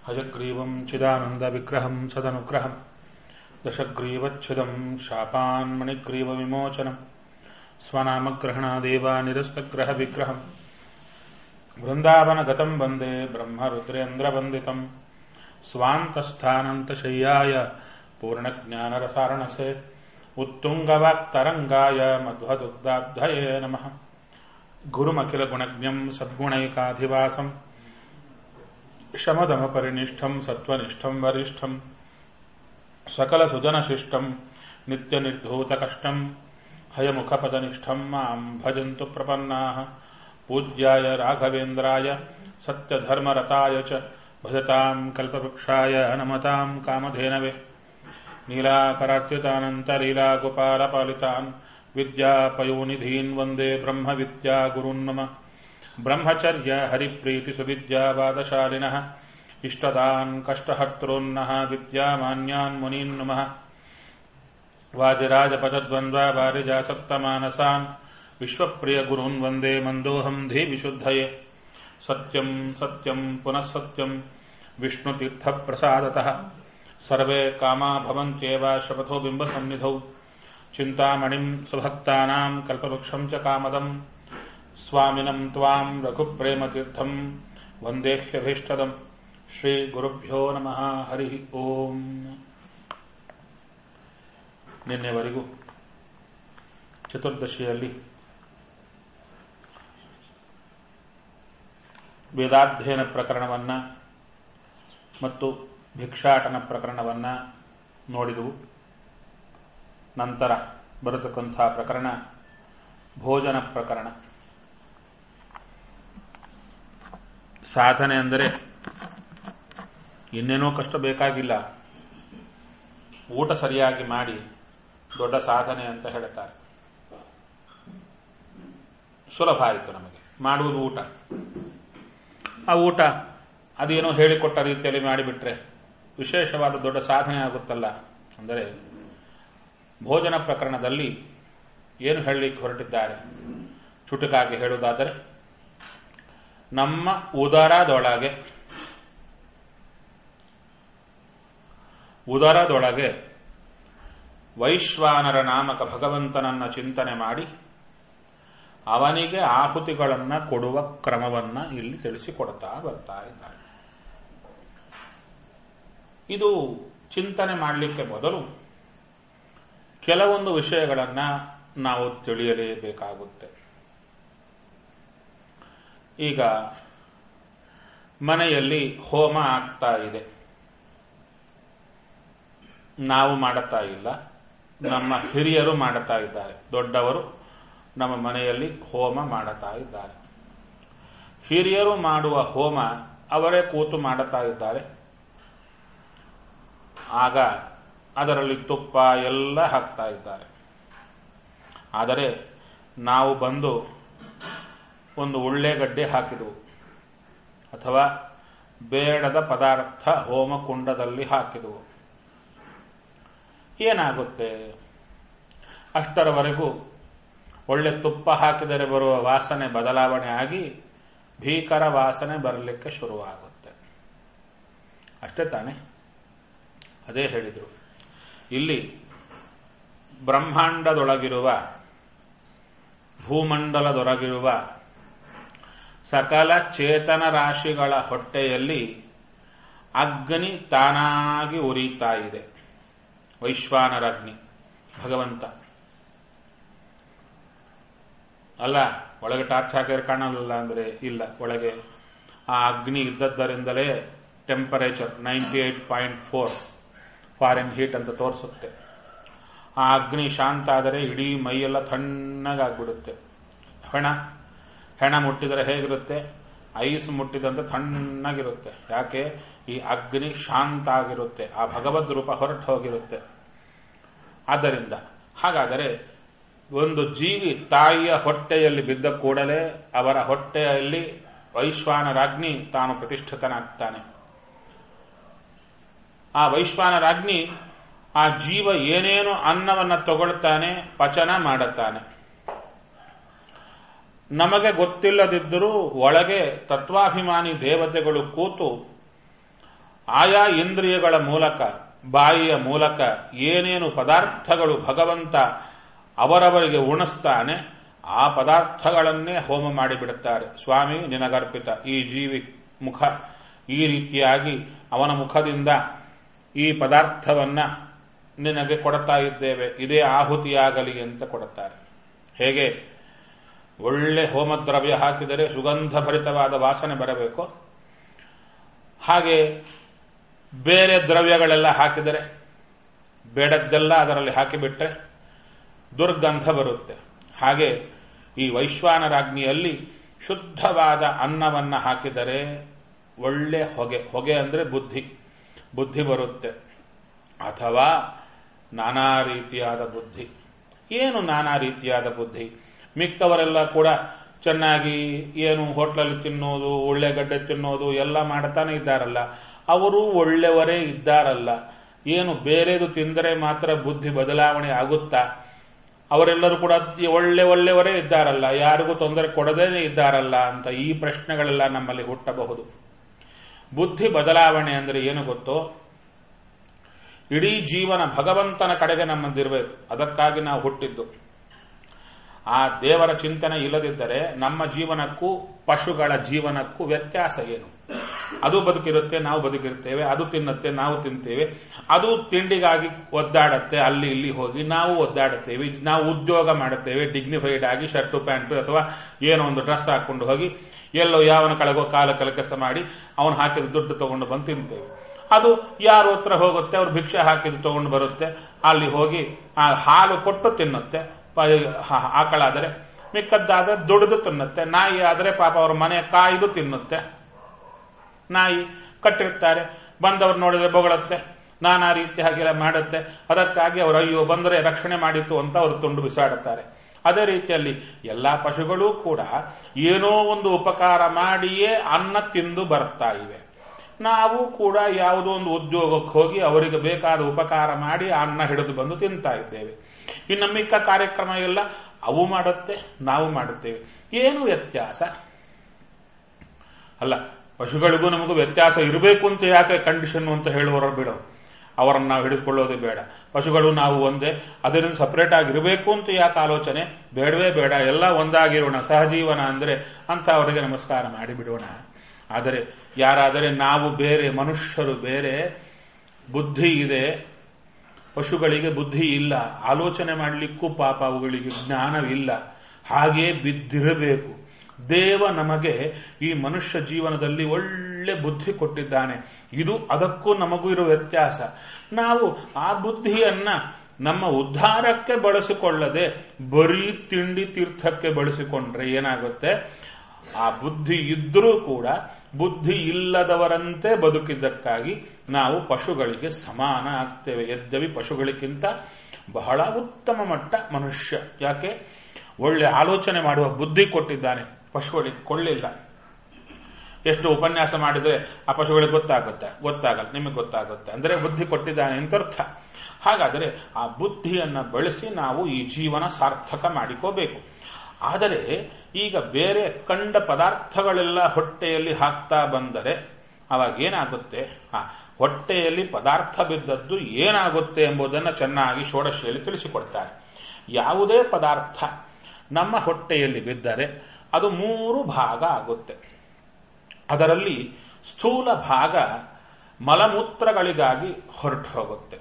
हयग्रीवम् चिदानन्दविग्रहम् सदनुग्रहम् दशग्रीवच्छिदम् शापान्मणिग्रीवविमोचनम् स्वनामग्रहणादेव निरस्तग्रहविग्रहम् वृन्दावनगतम् वन्दे ब्रह्मरुद्रेन्द्रवन्दितम् स्वान्तस्थानन्तशय्याय पूर्णज्ञानरसारणसे उत्तुङ्गवाक्तरङ्गाय मध्वदुग्धाब्धये नमः गुरुमखिलगुणज्ञम् सद्गुणैकाधिवासम् शमदमपरिनिष्ठम् सत्त्वनिष्ठम् वरिष्ठम् सकलसुजनशिष्टम् नित्यनिर्धूतकष्टम् हयमुखपदनिष्ठम् माम् भजन्तु प्रपन्नाः पूज्याय राघवेन्द्राय सत्यधर्मरताय च भजताम् कल्पवृक्षाय नमताम् कामधेनवे नीलाकराच्युतानन्तलीलागोपालपालितान् विद्यापयोनिधीन् वन्दे ब्रह्मविद्यागुरून् मम ब्रह्मचर्य हरिप्रीतिसुविद्यावादशालिनः इष्टदान् कष्टहर्तॄन्नः विद्यामान्यान् मुनीन् नुमः वादिराजपदद्वन्द्वारिजासप्तमानसान् विश्वप्रियगुरून् वन्दे मन्दोऽहम् धीविशुद्धये सत्यम् सत्यम् पुनः सत्यम् विष्णुतीर्थप्रसादतः सर्वे कामा भवन्त्येव शपथो बिम्बसन्निधौ चिन्तामणिम् सुभक्तानाम् कल्पवृक्षम् च कामदम् स्वामिनम् त्वाम् रघुप्रेमतीर्थम् वन्देह्यभीष्टदम् ಶ್ರೀಗುರುಭ್ಯೋ ನಮಃ ಹರಿ ಓಂ ನಿನ್ನೆವರೆಗೂ ಚತುರ್ದಶಿಯಲ್ಲಿ ವೇದಾಧ್ಯಯನ ಪ್ರಕರಣವನ್ನ ಮತ್ತು ಭಿಕ್ಷಾಟನ ಪ್ರಕರಣವನ್ನ ನೋಡಿದವು ನಂತರ ಬರತಕ್ಕಂಥ ಪ್ರಕರಣ ಭೋಜನ ಪ್ರಕರಣ ಸಾಧನೆ ಅಂದರೆ ಇನ್ನೇನೋ ಕಷ್ಟ ಬೇಕಾಗಿಲ್ಲ ಊಟ ಸರಿಯಾಗಿ ಮಾಡಿ ದೊಡ್ಡ ಸಾಧನೆ ಅಂತ ಹೇಳ್ತಾರೆ ಸುಲಭ ಆಯಿತು ನಮಗೆ ಮಾಡುವುದು ಊಟ ಆ ಊಟ ಅದೇನೋ ಹೇಳಿಕೊಟ್ಟ ರೀತಿಯಲ್ಲಿ ಮಾಡಿಬಿಟ್ರೆ ವಿಶೇಷವಾದ ದೊಡ್ಡ ಸಾಧನೆ ಆಗುತ್ತಲ್ಲ ಅಂದರೆ ಭೋಜನ ಪ್ರಕರಣದಲ್ಲಿ ಏನು ಹೇಳಲಿಕ್ಕೆ ಹೊರಟಿದ್ದಾರೆ ಚುಟುಕಾಗಿ ಹೇಳುವುದಾದರೆ ನಮ್ಮ ಉದರದೊಳಗೆ ಉದರದೊಳಗೆ ವೈಶ್ವಾನರ ನಾಮಕ ಭಗವಂತನನ್ನ ಚಿಂತನೆ ಮಾಡಿ ಅವನಿಗೆ ಆಹುತಿಗಳನ್ನ ಕೊಡುವ ಕ್ರಮವನ್ನ ಇಲ್ಲಿ ತಿಳಿಸಿಕೊಡ್ತಾ ಬರ್ತಾ ಇದ್ದಾರೆ ಇದು ಚಿಂತನೆ ಮಾಡಲಿಕ್ಕೆ ಮೊದಲು ಕೆಲವೊಂದು ವಿಷಯಗಳನ್ನ ನಾವು ತಿಳಿಯಲೇಬೇಕಾಗುತ್ತೆ ಈಗ ಮನೆಯಲ್ಲಿ ಹೋಮ ಆಗ್ತಾ ಇದೆ ನಾವು ಮಾಡುತ್ತಾ ಇಲ್ಲ ನಮ್ಮ ಹಿರಿಯರು ಮಾಡುತ್ತಾ ಇದ್ದಾರೆ ದೊಡ್ಡವರು ನಮ್ಮ ಮನೆಯಲ್ಲಿ ಹೋಮ ಮಾಡುತ್ತಾ ಇದ್ದಾರೆ ಹಿರಿಯರು ಮಾಡುವ ಹೋಮ ಅವರೇ ಕೂತು ಮಾಡುತ್ತಾ ಇದ್ದಾರೆ ಆಗ ಅದರಲ್ಲಿ ತುಪ್ಪ ಎಲ್ಲ ಹಾಕ್ತಾ ಇದ್ದಾರೆ ಆದರೆ ನಾವು ಬಂದು ಒಂದು ಉಳ್ಳೆಗಡ್ಡೆ ಹಾಕಿದವು ಅಥವಾ ಬೇಡದ ಪದಾರ್ಥ ಹೋಮಕುಂಡದಲ್ಲಿ ಹಾಕಿದವು ಏನಾಗುತ್ತೆ ಅಷ್ಟರವರೆಗೂ ಒಳ್ಳೆ ತುಪ್ಪ ಹಾಕಿದರೆ ಬರುವ ವಾಸನೆ ಬದಲಾವಣೆ ಆಗಿ ಭೀಕರ ವಾಸನೆ ಬರಲಿಕ್ಕೆ ಶುರುವಾಗುತ್ತೆ ಅಷ್ಟೇ ತಾನೆ ಅದೇ ಹೇಳಿದರು ಇಲ್ಲಿ ಬ್ರಹ್ಮಾಂಡದೊಳಗಿರುವ ಭೂಮಂಡಲದೊಳಗಿರುವ ಸಕಲ ಚೇತನ ರಾಶಿಗಳ ಹೊಟ್ಟೆಯಲ್ಲಿ ಅಗ್ನಿ ತಾನಾಗಿ ಉರಿತಾ ಇದೆ ವೈಶ್ವಾನರಾಗ್ನಿ ಭಗವಂತ ಅಲ್ಲ ಒಳಗೆ ಟಾರ್ಚ್ ಹಾಕಿದ್ರೆ ಕಾಣಲ್ಲ ಅಂದ್ರೆ ಇಲ್ಲ ಒಳಗೆ ಆ ಅಗ್ನಿ ಇದ್ದದ್ದರಿಂದಲೇ temperature ninety eight point four Fahrenheit ಅಂತ ತೋರಿಸುತ್ತೆ ಆ ಅಗ್ನಿ ಶಾಂತ ಆದರೆ ಇಡೀ ಮೈಯೆಲ್ಲ ತಣ್ಣಗಾಗ್ಬಿಡುತ್ತೆ ಹೆಣ ಹೆಣ ಮುಟ್ಟಿದರೆ ಹೇಗಿರುತ್ತೆ ಐಸ್ ಮುಟ್ಟಿದಂತೆ ತಣ್ಣಗಿರುತ್ತೆ ಯಾಕೆ ಈ ಅಗ್ನಿ ಶಾಂತ ಆಗಿರುತ್ತೆ ಆ ಭಗವದ್ ರೂಪ ಹೊರಟು ಹೋಗಿರುತ್ತೆ ಆದ್ದರಿಂದ ಹಾಗಾದರೆ ಒಂದು ಜೀವಿ ತಾಯಿಯ ಹೊಟ್ಟೆಯಲ್ಲಿ ಬಿದ್ದ ಕೂಡಲೇ ಅವರ ಹೊಟ್ಟೆಯಲ್ಲಿ ವೈಶ್ವಾನರಾಗ್ನಿ ತಾನು ಪ್ರತಿಷ್ಠಿತನಾಗ್ತಾನೆ ಆ ವೈಶ್ವಾನರಾಗ್ನಿ ಆ ಜೀವ ಏನೇನು ಅನ್ನವನ್ನ ತಗೊಳ್ತಾನೆ ಪಚನ ಮಾಡುತ್ತಾನೆ ನಮಗೆ ಗೊತ್ತಿಲ್ಲದಿದ್ದರೂ ಒಳಗೆ ತತ್ವಾಭಿಮಾನಿ ದೇವತೆಗಳು ಕೂತು ಆಯಾ ಇಂದ್ರಿಯಗಳ ಮೂಲಕ ಬಾಯಿಯ ಮೂಲಕ ಏನೇನು ಪದಾರ್ಥಗಳು ಭಗವಂತ ಅವರವರಿಗೆ ಉಣಿಸ್ತಾನೆ ಆ ಪದಾರ್ಥಗಳನ್ನೇ ಹೋಮ ಮಾಡಿಬಿಡುತ್ತಾರೆ ಸ್ವಾಮಿ ನಿನಗರ್ಪಿತ ಈ ಜೀವಿ ಮುಖ ಈ ರೀತಿಯಾಗಿ ಅವನ ಮುಖದಿಂದ ಈ ಪದಾರ್ಥವನ್ನ ನಿನಗೆ ಕೊಡ್ತಾ ಇದ್ದೇವೆ ಇದೇ ಆಹುತಿಯಾಗಲಿ ಅಂತ ಕೊಡುತ್ತಾರೆ ಹೇಗೆ ಒಳ್ಳೆ ಹೋಮದ್ರವ್ಯ ಹಾಕಿದರೆ ಸುಗಂಧ ಭರಿತವಾದ ವಾಸನೆ ಬರಬೇಕು ಹಾಗೆ ಬೇರೆ ದ್ರವ್ಯಗಳೆಲ್ಲ ಹಾಕಿದರೆ ಬೇಡದ್ದೆಲ್ಲ ಅದರಲ್ಲಿ ಹಾಕಿಬಿಟ್ರೆ ದುರ್ಗಂಧ ಬರುತ್ತೆ ಹಾಗೆ ಈ ವೈಶ್ವಾನರಾಜ್ಞಿಯಲ್ಲಿ ಶುದ್ಧವಾದ ಅನ್ನವನ್ನ ಹಾಕಿದರೆ ಒಳ್ಳೆ ಹೊಗೆ ಹೊಗೆ ಅಂದ್ರೆ ಬುದ್ಧಿ ಬುದ್ಧಿ ಬರುತ್ತೆ ಅಥವಾ ನಾನಾ ರೀತಿಯಾದ ಬುದ್ಧಿ ಏನು ನಾನಾ ರೀತಿಯಾದ ಬುದ್ಧಿ ಮಿಕ್ಕವರೆಲ್ಲ ಕೂಡ ಚೆನ್ನಾಗಿ ಏನು ಹೋಟ್ಲಲ್ಲಿ ತಿನ್ನೋದು ಉಳ್ಳೆಗಡ್ಡೆ ತಿನ್ನೋದು ಎಲ್ಲ ಮಾಡ್ತಾನೆ ಇದ್ದಾರಲ್ಲ ಅವರು ಒಳ್ಳೆಯವರೇ ಇದ್ದಾರಲ್ಲ ಏನು ಬೇರೆದು ತಿಂದರೆ ಮಾತ್ರ ಬುದ್ಧಿ ಬದಲಾವಣೆ ಆಗುತ್ತಾ ಅವರೆಲ್ಲರೂ ಕೂಡ ಒಳ್ಳೆ ಒಳ್ಳೆಯವರೇ ಇದ್ದಾರಲ್ಲ ಯಾರಿಗೂ ತೊಂದರೆ ಕೊಡದೇನೆ ಇದ್ದಾರಲ್ಲ ಅಂತ ಈ ಪ್ರಶ್ನೆಗಳೆಲ್ಲ ನಮ್ಮಲ್ಲಿ ಹುಟ್ಟಬಹುದು ಬುದ್ಧಿ ಬದಲಾವಣೆ ಅಂದ್ರೆ ಏನು ಗೊತ್ತೋ ಇಡೀ ಜೀವನ ಭಗವಂತನ ಕಡೆಗೆ ನಮ್ಮದಿರಬೇಕು ಅದಕ್ಕಾಗಿ ನಾವು ಹುಟ್ಟಿದ್ದು ಆ ದೇವರ ಚಿಂತನೆ ಇಲ್ಲದಿದ್ದರೆ ನಮ್ಮ ಜೀವನಕ್ಕೂ ಪಶುಗಳ ಜೀವನಕ್ಕೂ ವ್ಯತ್ಯಾಸ ಏನು ಅದು ಬದುಕಿರುತ್ತೆ ನಾವು ಬದುಕಿರ್ತೇವೆ ಅದು ತಿನ್ನುತ್ತೆ ನಾವು ತಿಂತೇವೆ ಅದು ತಿಂಡಿಗಾಗಿ ಒದ್ದಾಡತ್ತೆ ಅಲ್ಲಿ ಇಲ್ಲಿ ಹೋಗಿ ನಾವು ಒದ್ದಾಡುತ್ತೇವೆ ನಾವು ಉದ್ಯೋಗ ಮಾಡುತ್ತೇವೆ ಡಿಗ್ನಿಫೈಡ್ ಆಗಿ ಶರ್ಟು ಪ್ಯಾಂಟು ಅಥವಾ ಏನೋ ಒಂದು ಡ್ರೆಸ್ ಹಾಕೊಂಡು ಹೋಗಿ ಎಲ್ಲೋ ಯಾವನ ಕಳಗೋ ಕಾಲ ಕೆಲಸ ಮಾಡಿ ಅವನು ಹಾಕಿದ ದುಡ್ಡು ತಗೊಂಡು ಬಂದು ತಿಂತೇವೆ ಅದು ಯಾರ ಹತ್ರ ಹೋಗುತ್ತೆ ಅವ್ರು ಭಿಕ್ಷೆ ಹಾಕಿದ್ದು ತಗೊಂಡು ಬರುತ್ತೆ ಅಲ್ಲಿ ಹೋಗಿ ಆ ಹಾಲು ಕೊಟ್ಟು ತಿನ್ನುತ್ತೆ ಆಕಳಾದರೆ ಮಿಕ್ಕದ್ದಾದ್ರೆ ದುಡಿದು ತಿನ್ನುತ್ತೆ ನಾಯಿ ಆದರೆ ಪಾಪ ಅವ್ರ ಮನೆ ಕಾಯ್ದು ತಿನ್ನುತ್ತೆ ನಾಯಿ ಕಟ್ಟಿರ್ತಾರೆ ಬಂದವ್ರು ನೋಡಿದ್ರೆ ಬೊಗಳುತ್ತೆ ನಾನಾ ರೀತಿ ಹಾಗೆಲ್ಲ ಮಾಡುತ್ತೆ ಅದಕ್ಕಾಗಿ ಅವರು ಅಯ್ಯೋ ಬಂದರೆ ರಕ್ಷಣೆ ಮಾಡಿತ್ತು ಅಂತ ಅವರು ತುಂಡು ಬಿಸಾಡುತ್ತಾರೆ ಅದೇ ರೀತಿಯಲ್ಲಿ ಎಲ್ಲಾ ಪಶುಗಳೂ ಕೂಡ ಏನೋ ಒಂದು ಉಪಕಾರ ಮಾಡಿಯೇ ಅನ್ನ ತಿಂದು ಬರ್ತಾ ಇವೆ ನಾವು ಕೂಡ ಯಾವುದೋ ಒಂದು ಉದ್ಯೋಗಕ್ಕೆ ಹೋಗಿ ಅವರಿಗೆ ಬೇಕಾದ ಉಪಕಾರ ಮಾಡಿ ಅನ್ನ ಹಿಡಿದು ಬಂದು ತಿಂತಾ ಇದ್ದೇವೆ ಇನ್ನು ಮಿಕ್ಕ ಕಾರ್ಯಕ್ರಮ ಎಲ್ಲ ಅವು ಮಾಡುತ್ತೆ ನಾವು ಮಾಡುತ್ತೇವೆ ಏನು ವ್ಯತ್ಯಾಸ ಅಲ್ಲ ಪಶುಗಳಿಗೂ ನಮಗೂ ವ್ಯತ್ಯಾಸ ಇರಬೇಕು ಅಂತ ಯಾಕೆ ಕಂಡೀಷನ್ ಅಂತ ಹೇಳುವವರು ಬಿಡೋ ಅವರನ್ನು ನಾವು ಹಿಡಿದುಕೊಳ್ಳೋದೇ ಬೇಡ ಪಶುಗಳು ನಾವು ಒಂದೇ ಅದರಿಂದ ಸಪರೇಟ್ ಆಗಿರಬೇಕು ಅಂತ ಯಾಕೆ ಆಲೋಚನೆ ಬೇಡವೇ ಬೇಡ ಎಲ್ಲ ಒಂದಾಗಿರೋಣ ಸಹಜೀವನ ಅಂದ್ರೆ ಅಂತ ಅವರಿಗೆ ನಮಸ್ಕಾರ ಮಾಡಿಬಿಡೋಣ ಆದರೆ ಯಾರಾದರೆ ನಾವು ಬೇರೆ ಮನುಷ್ಯರು ಬೇರೆ ಬುದ್ಧಿ ಇದೆ ಪಶುಗಳಿಗೆ ಬುದ್ಧಿ ಇಲ್ಲ ಆಲೋಚನೆ ಮಾಡಲಿಕ್ಕೂ ಪಾಪ ಅವುಗಳಿಗೆ ಜ್ಞಾನವಿಲ್ಲ ಹಾಗೇ ಬಿದ್ದಿರಬೇಕು ದೇವ ನಮಗೆ ಈ ಮನುಷ್ಯ ಜೀವನದಲ್ಲಿ ಒಳ್ಳೆ ಬುದ್ಧಿ ಕೊಟ್ಟಿದ್ದಾನೆ ಇದು ಅದಕ್ಕೂ ನಮಗೂ ಇರೋ ವ್ಯತ್ಯಾಸ ನಾವು ಆ ಬುದ್ಧಿಯನ್ನ ನಮ್ಮ ಉದ್ಧಾರಕ್ಕೆ ಬಳಸಿಕೊಳ್ಳದೆ ಬರೀ ತಿಂಡಿ ತೀರ್ಥಕ್ಕೆ ಬಳಸಿಕೊಂಡ್ರೆ ಏನಾಗುತ್ತೆ ಆ ಬುದ್ಧಿ ಇದ್ರೂ ಕೂಡ ಬುದ್ಧಿ ಇಲ್ಲದವರಂತೆ ಬದುಕಿದ್ದಕ್ಕಾಗಿ ನಾವು ಪಶುಗಳಿಗೆ ಸಮಾನ ಆಗ್ತೇವೆ ಯದ್ಯವಿ ಪಶುಗಳಿಗಿಂತ ಬಹಳ ಉತ್ತಮ ಮಟ್ಟ ಮನುಷ್ಯ ಯಾಕೆ ಒಳ್ಳೆ ಆಲೋಚನೆ ಮಾಡುವ ಬುದ್ಧಿ ಕೊಟ್ಟಿದ್ದಾನೆ ಪಶುಗಳಿಗೆ ಕೊಳ್ಳಿಲ್ಲ ಎಷ್ಟು ಉಪನ್ಯಾಸ ಮಾಡಿದ್ರೆ ಆ ಪಶುಗಳಿಗೆ ಗೊತ್ತಾಗುತ್ತೆ ಗೊತ್ತಾಗಲ್ಲ ನಿಮಗೆ ಗೊತ್ತಾಗುತ್ತೆ ಅಂದ್ರೆ ಬುದ್ಧಿ ಕೊಟ್ಟಿದ್ದಾನೆ ಅಂತ ಅರ್ಥ ಹಾಗಾದರೆ ಆ ಬುದ್ಧಿಯನ್ನ ಬಳಸಿ ನಾವು ಈ ಜೀವನ ಸಾರ್ಥಕ ಮಾಡಿಕೋಬೇಕು ಆದರೆ ಈಗ ಬೇರೆ ಕಂಡ ಪದಾರ್ಥಗಳೆಲ್ಲ ಹೊಟ್ಟೆಯಲ್ಲಿ ಹಾಕ್ತಾ ಬಂದರೆ ಅವಾಗ ಏನಾಗುತ್ತೆ ಆ ಹೊಟ್ಟೆಯಲ್ಲಿ ಪದಾರ್ಥ ಬಿದ್ದದ್ದು ಏನಾಗುತ್ತೆ ಎಂಬುದನ್ನು ಚೆನ್ನಾಗಿ ಷೋಡಶಿಯಲ್ಲಿ ತಿಳಿಸಿಕೊಡ್ತಾರೆ ಯಾವುದೇ ಪದಾರ್ಥ ನಮ್ಮ ಹೊಟ್ಟೆಯಲ್ಲಿ ಬಿದ್ದರೆ ಅದು ಮೂರು ಭಾಗ ಆಗುತ್ತೆ ಅದರಲ್ಲಿ ಸ್ಥೂಲ ಭಾಗ ಮಲಮೂತ್ರಗಳಿಗಾಗಿ ಹೊರಟು ಹೋಗುತ್ತೆ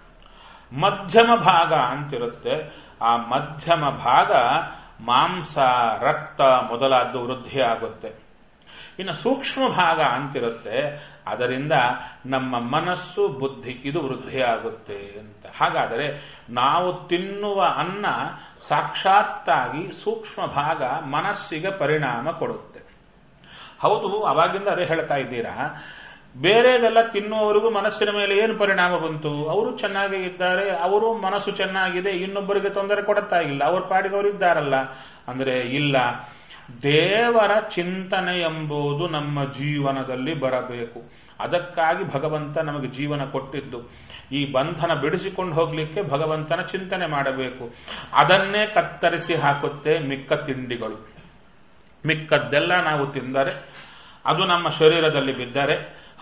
ಮಧ್ಯಮ ಭಾಗ ಅಂತಿರುತ್ತೆ ಆ ಮಧ್ಯಮ ಭಾಗ ಮಾಂಸ ರಕ್ತ ಮೊದಲಾದ್ದು ವೃದ್ಧಿ ಆಗುತ್ತೆ ಇನ್ನು ಸೂಕ್ಷ್ಮ ಭಾಗ ಅಂತಿರುತ್ತೆ ಅದರಿಂದ ನಮ್ಮ ಮನಸ್ಸು ಬುದ್ಧಿ ಇದು ವೃದ್ಧಿ ಆಗುತ್ತೆ ಅಂತ ಹಾಗಾದರೆ ನಾವು ತಿನ್ನುವ ಅನ್ನ ಸಾಕ್ಷಾತ್ತಾಗಿ ಸೂಕ್ಷ್ಮ ಭಾಗ ಮನಸ್ಸಿಗೆ ಪರಿಣಾಮ ಕೊಡುತ್ತೆ ಹೌದು ಅವಾಗಿಂದ ಅದೇ ಹೇಳ್ತಾ ಇದ್ದೀರಾ ಬೇರೆದೆಲ್ಲ ತಿನ್ನುವವರಿಗೂ ಮನಸ್ಸಿನ ಮೇಲೆ ಏನು ಪರಿಣಾಮ ಬಂತು ಅವರು ಚೆನ್ನಾಗಿ ಇದ್ದಾರೆ ಅವರು ಮನಸ್ಸು ಚೆನ್ನಾಗಿದೆ ಇನ್ನೊಬ್ಬರಿಗೆ ತೊಂದರೆ ಕೊಡುತ್ತಾ ಇಲ್ಲ ಅವ್ರ ಪಾಡಿಗೆ ಅವರು ಇದ್ದಾರಲ್ಲ ಅಂದ್ರೆ ಇಲ್ಲ ದೇವರ ಚಿಂತನೆ ಎಂಬುದು ನಮ್ಮ ಜೀವನದಲ್ಲಿ ಬರಬೇಕು ಅದಕ್ಕಾಗಿ ಭಗವಂತ ನಮಗೆ ಜೀವನ ಕೊಟ್ಟಿದ್ದು ಈ ಬಂಧನ ಬಿಡಿಸಿಕೊಂಡು ಹೋಗ್ಲಿಕ್ಕೆ ಭಗವಂತನ ಚಿಂತನೆ ಮಾಡಬೇಕು ಅದನ್ನೇ ಕತ್ತರಿಸಿ ಹಾಕುತ್ತೆ ಮಿಕ್ಕ ತಿಂಡಿಗಳು ಮಿಕ್ಕದ್ದೆಲ್ಲ ನಾವು ತಿಂದರೆ ಅದು ನಮ್ಮ ಶರೀರದಲ್ಲಿ ಬಿದ್ದರೆ ಹಾ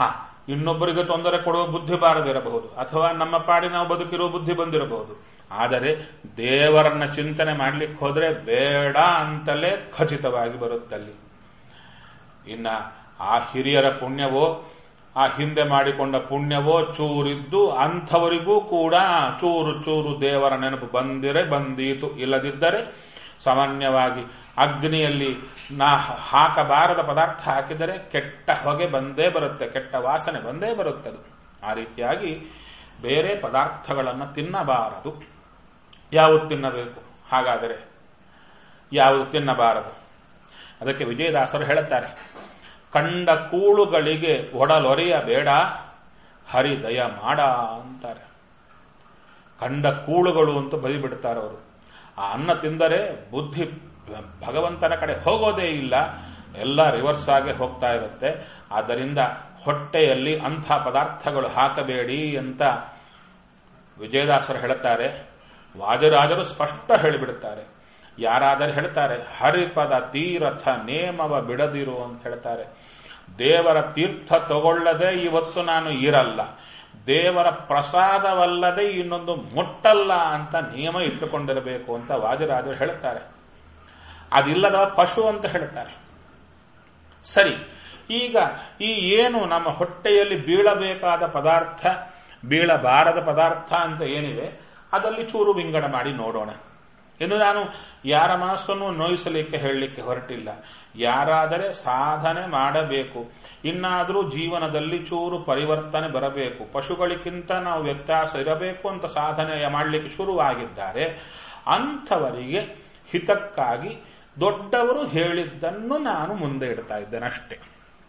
ಇನ್ನೊಬ್ಬರಿಗೆ ತೊಂದರೆ ಕೊಡುವ ಬುದ್ಧಿ ಬಾರದಿರಬಹುದು ಅಥವಾ ನಮ್ಮ ಪಾಡಿ ನಾವು ಬದುಕಿರುವ ಬುದ್ಧಿ ಬಂದಿರಬಹುದು ಆದರೆ ದೇವರನ್ನ ಚಿಂತನೆ ಮಾಡ್ಲಿಕ್ಕೆ ಹೋದ್ರೆ ಬೇಡ ಅಂತಲೇ ಖಚಿತವಾಗಿ ಬರುತ್ತಲ್ಲಿ ಇನ್ನ ಆ ಹಿರಿಯರ ಪುಣ್ಯವೋ ಆ ಹಿಂದೆ ಮಾಡಿಕೊಂಡ ಪುಣ್ಯವೋ ಚೂರಿದ್ದು ಅಂಥವರಿಗೂ ಕೂಡ ಚೂರು ಚೂರು ದೇವರ ನೆನಪು ಬಂದಿರೆ ಬಂದೀತು ಇಲ್ಲದಿದ್ದರೆ ಸಾಮಾನ್ಯವಾಗಿ ಅಗ್ನಿಯಲ್ಲಿ ನಾ ಹಾಕಬಾರದ ಪದಾರ್ಥ ಹಾಕಿದರೆ ಕೆಟ್ಟ ಹೊಗೆ ಬಂದೇ ಬರುತ್ತೆ ಕೆಟ್ಟ ವಾಸನೆ ಬಂದೇ ಬರುತ್ತದೆ ಆ ರೀತಿಯಾಗಿ ಬೇರೆ ಪದಾರ್ಥಗಳನ್ನು ತಿನ್ನಬಾರದು ಯಾವುದು ತಿನ್ನಬೇಕು ಹಾಗಾದರೆ ಯಾವುದು ತಿನ್ನಬಾರದು ಅದಕ್ಕೆ ವಿಜಯದಾಸರು ಹೇಳುತ್ತಾರೆ ಕಂಡ ಕೂಳುಗಳಿಗೆ ಒಡಲೊರೆಯಬೇಡ ಹರಿದಯ ಮಾಡ ಅಂತಾರೆ ಕಂಡ ಕೂಳುಗಳು ಅಂತ ಬೈಬಿಡ್ತಾರೆ ಅವರು ಆ ಅನ್ನ ತಿಂದರೆ ಬುದ್ಧಿ ಭಗವಂತನ ಕಡೆ ಹೋಗೋದೇ ಇಲ್ಲ ಎಲ್ಲ ರಿವರ್ಸ್ ಆಗಿ ಹೋಗ್ತಾ ಇರುತ್ತೆ ಆದ್ದರಿಂದ ಹೊಟ್ಟೆಯಲ್ಲಿ ಅಂಥ ಪದಾರ್ಥಗಳು ಹಾಕಬೇಡಿ ಅಂತ ವಿಜಯದಾಸರು ಹೇಳುತ್ತಾರೆ ವಾಜರಾಜರು ಸ್ಪಷ್ಟ ಹೇಳಿಬಿಡುತ್ತಾರೆ ಯಾರಾದರೂ ಹೇಳ್ತಾರೆ ಹರಿಪದ ತೀರಥ ನೇಮವ ಬಿಡದಿರು ಅಂತ ಹೇಳ್ತಾರೆ ದೇವರ ತೀರ್ಥ ತಗೊಳ್ಳದೆ ಇವತ್ತು ನಾನು ಇರಲ್ಲ ದೇವರ ಪ್ರಸಾದವಲ್ಲದೆ ಇನ್ನೊಂದು ಮುಟ್ಟಲ್ಲ ಅಂತ ನಿಯಮ ಇಟ್ಟುಕೊಂಡಿರಬೇಕು ಅಂತ ವಾಜರಾಜರು ಹೇಳುತ್ತಾರೆ ಅದಿಲ್ಲದ ಪಶು ಅಂತ ಹೇಳ್ತಾರೆ ಸರಿ ಈಗ ಈ ಏನು ನಮ್ಮ ಹೊಟ್ಟೆಯಲ್ಲಿ ಬೀಳಬೇಕಾದ ಪದಾರ್ಥ ಬೀಳಬಾರದ ಪದಾರ್ಥ ಅಂತ ಏನಿದೆ ಅದರಲ್ಲಿ ಚೂರು ವಿಂಗಡ ಮಾಡಿ ನೋಡೋಣ ಎಂದು ನಾನು ಯಾರ ಮನಸ್ಸನ್ನು ನೋಯಿಸಲಿಕ್ಕೆ ಹೇಳಲಿಕ್ಕೆ ಹೊರಟಿಲ್ಲ ಯಾರಾದರೆ ಸಾಧನೆ ಮಾಡಬೇಕು ಇನ್ನಾದರೂ ಜೀವನದಲ್ಲಿ ಚೂರು ಪರಿವರ್ತನೆ ಬರಬೇಕು ಪಶುಗಳಿಗಿಂತ ನಾವು ವ್ಯತ್ಯಾಸ ಇರಬೇಕು ಅಂತ ಸಾಧನೆ ಮಾಡಲಿಕ್ಕೆ ಶುರುವಾಗಿದ್ದಾರೆ ಅಂಥವರಿಗೆ ಹಿತಕ್ಕಾಗಿ ದೊಡ್ಡವರು ಹೇಳಿದ್ದನ್ನು ನಾನು ಮುಂದೆ ಇಡ್ತಾ ಇದ್ದೇನೆ ಅಷ್ಟೇ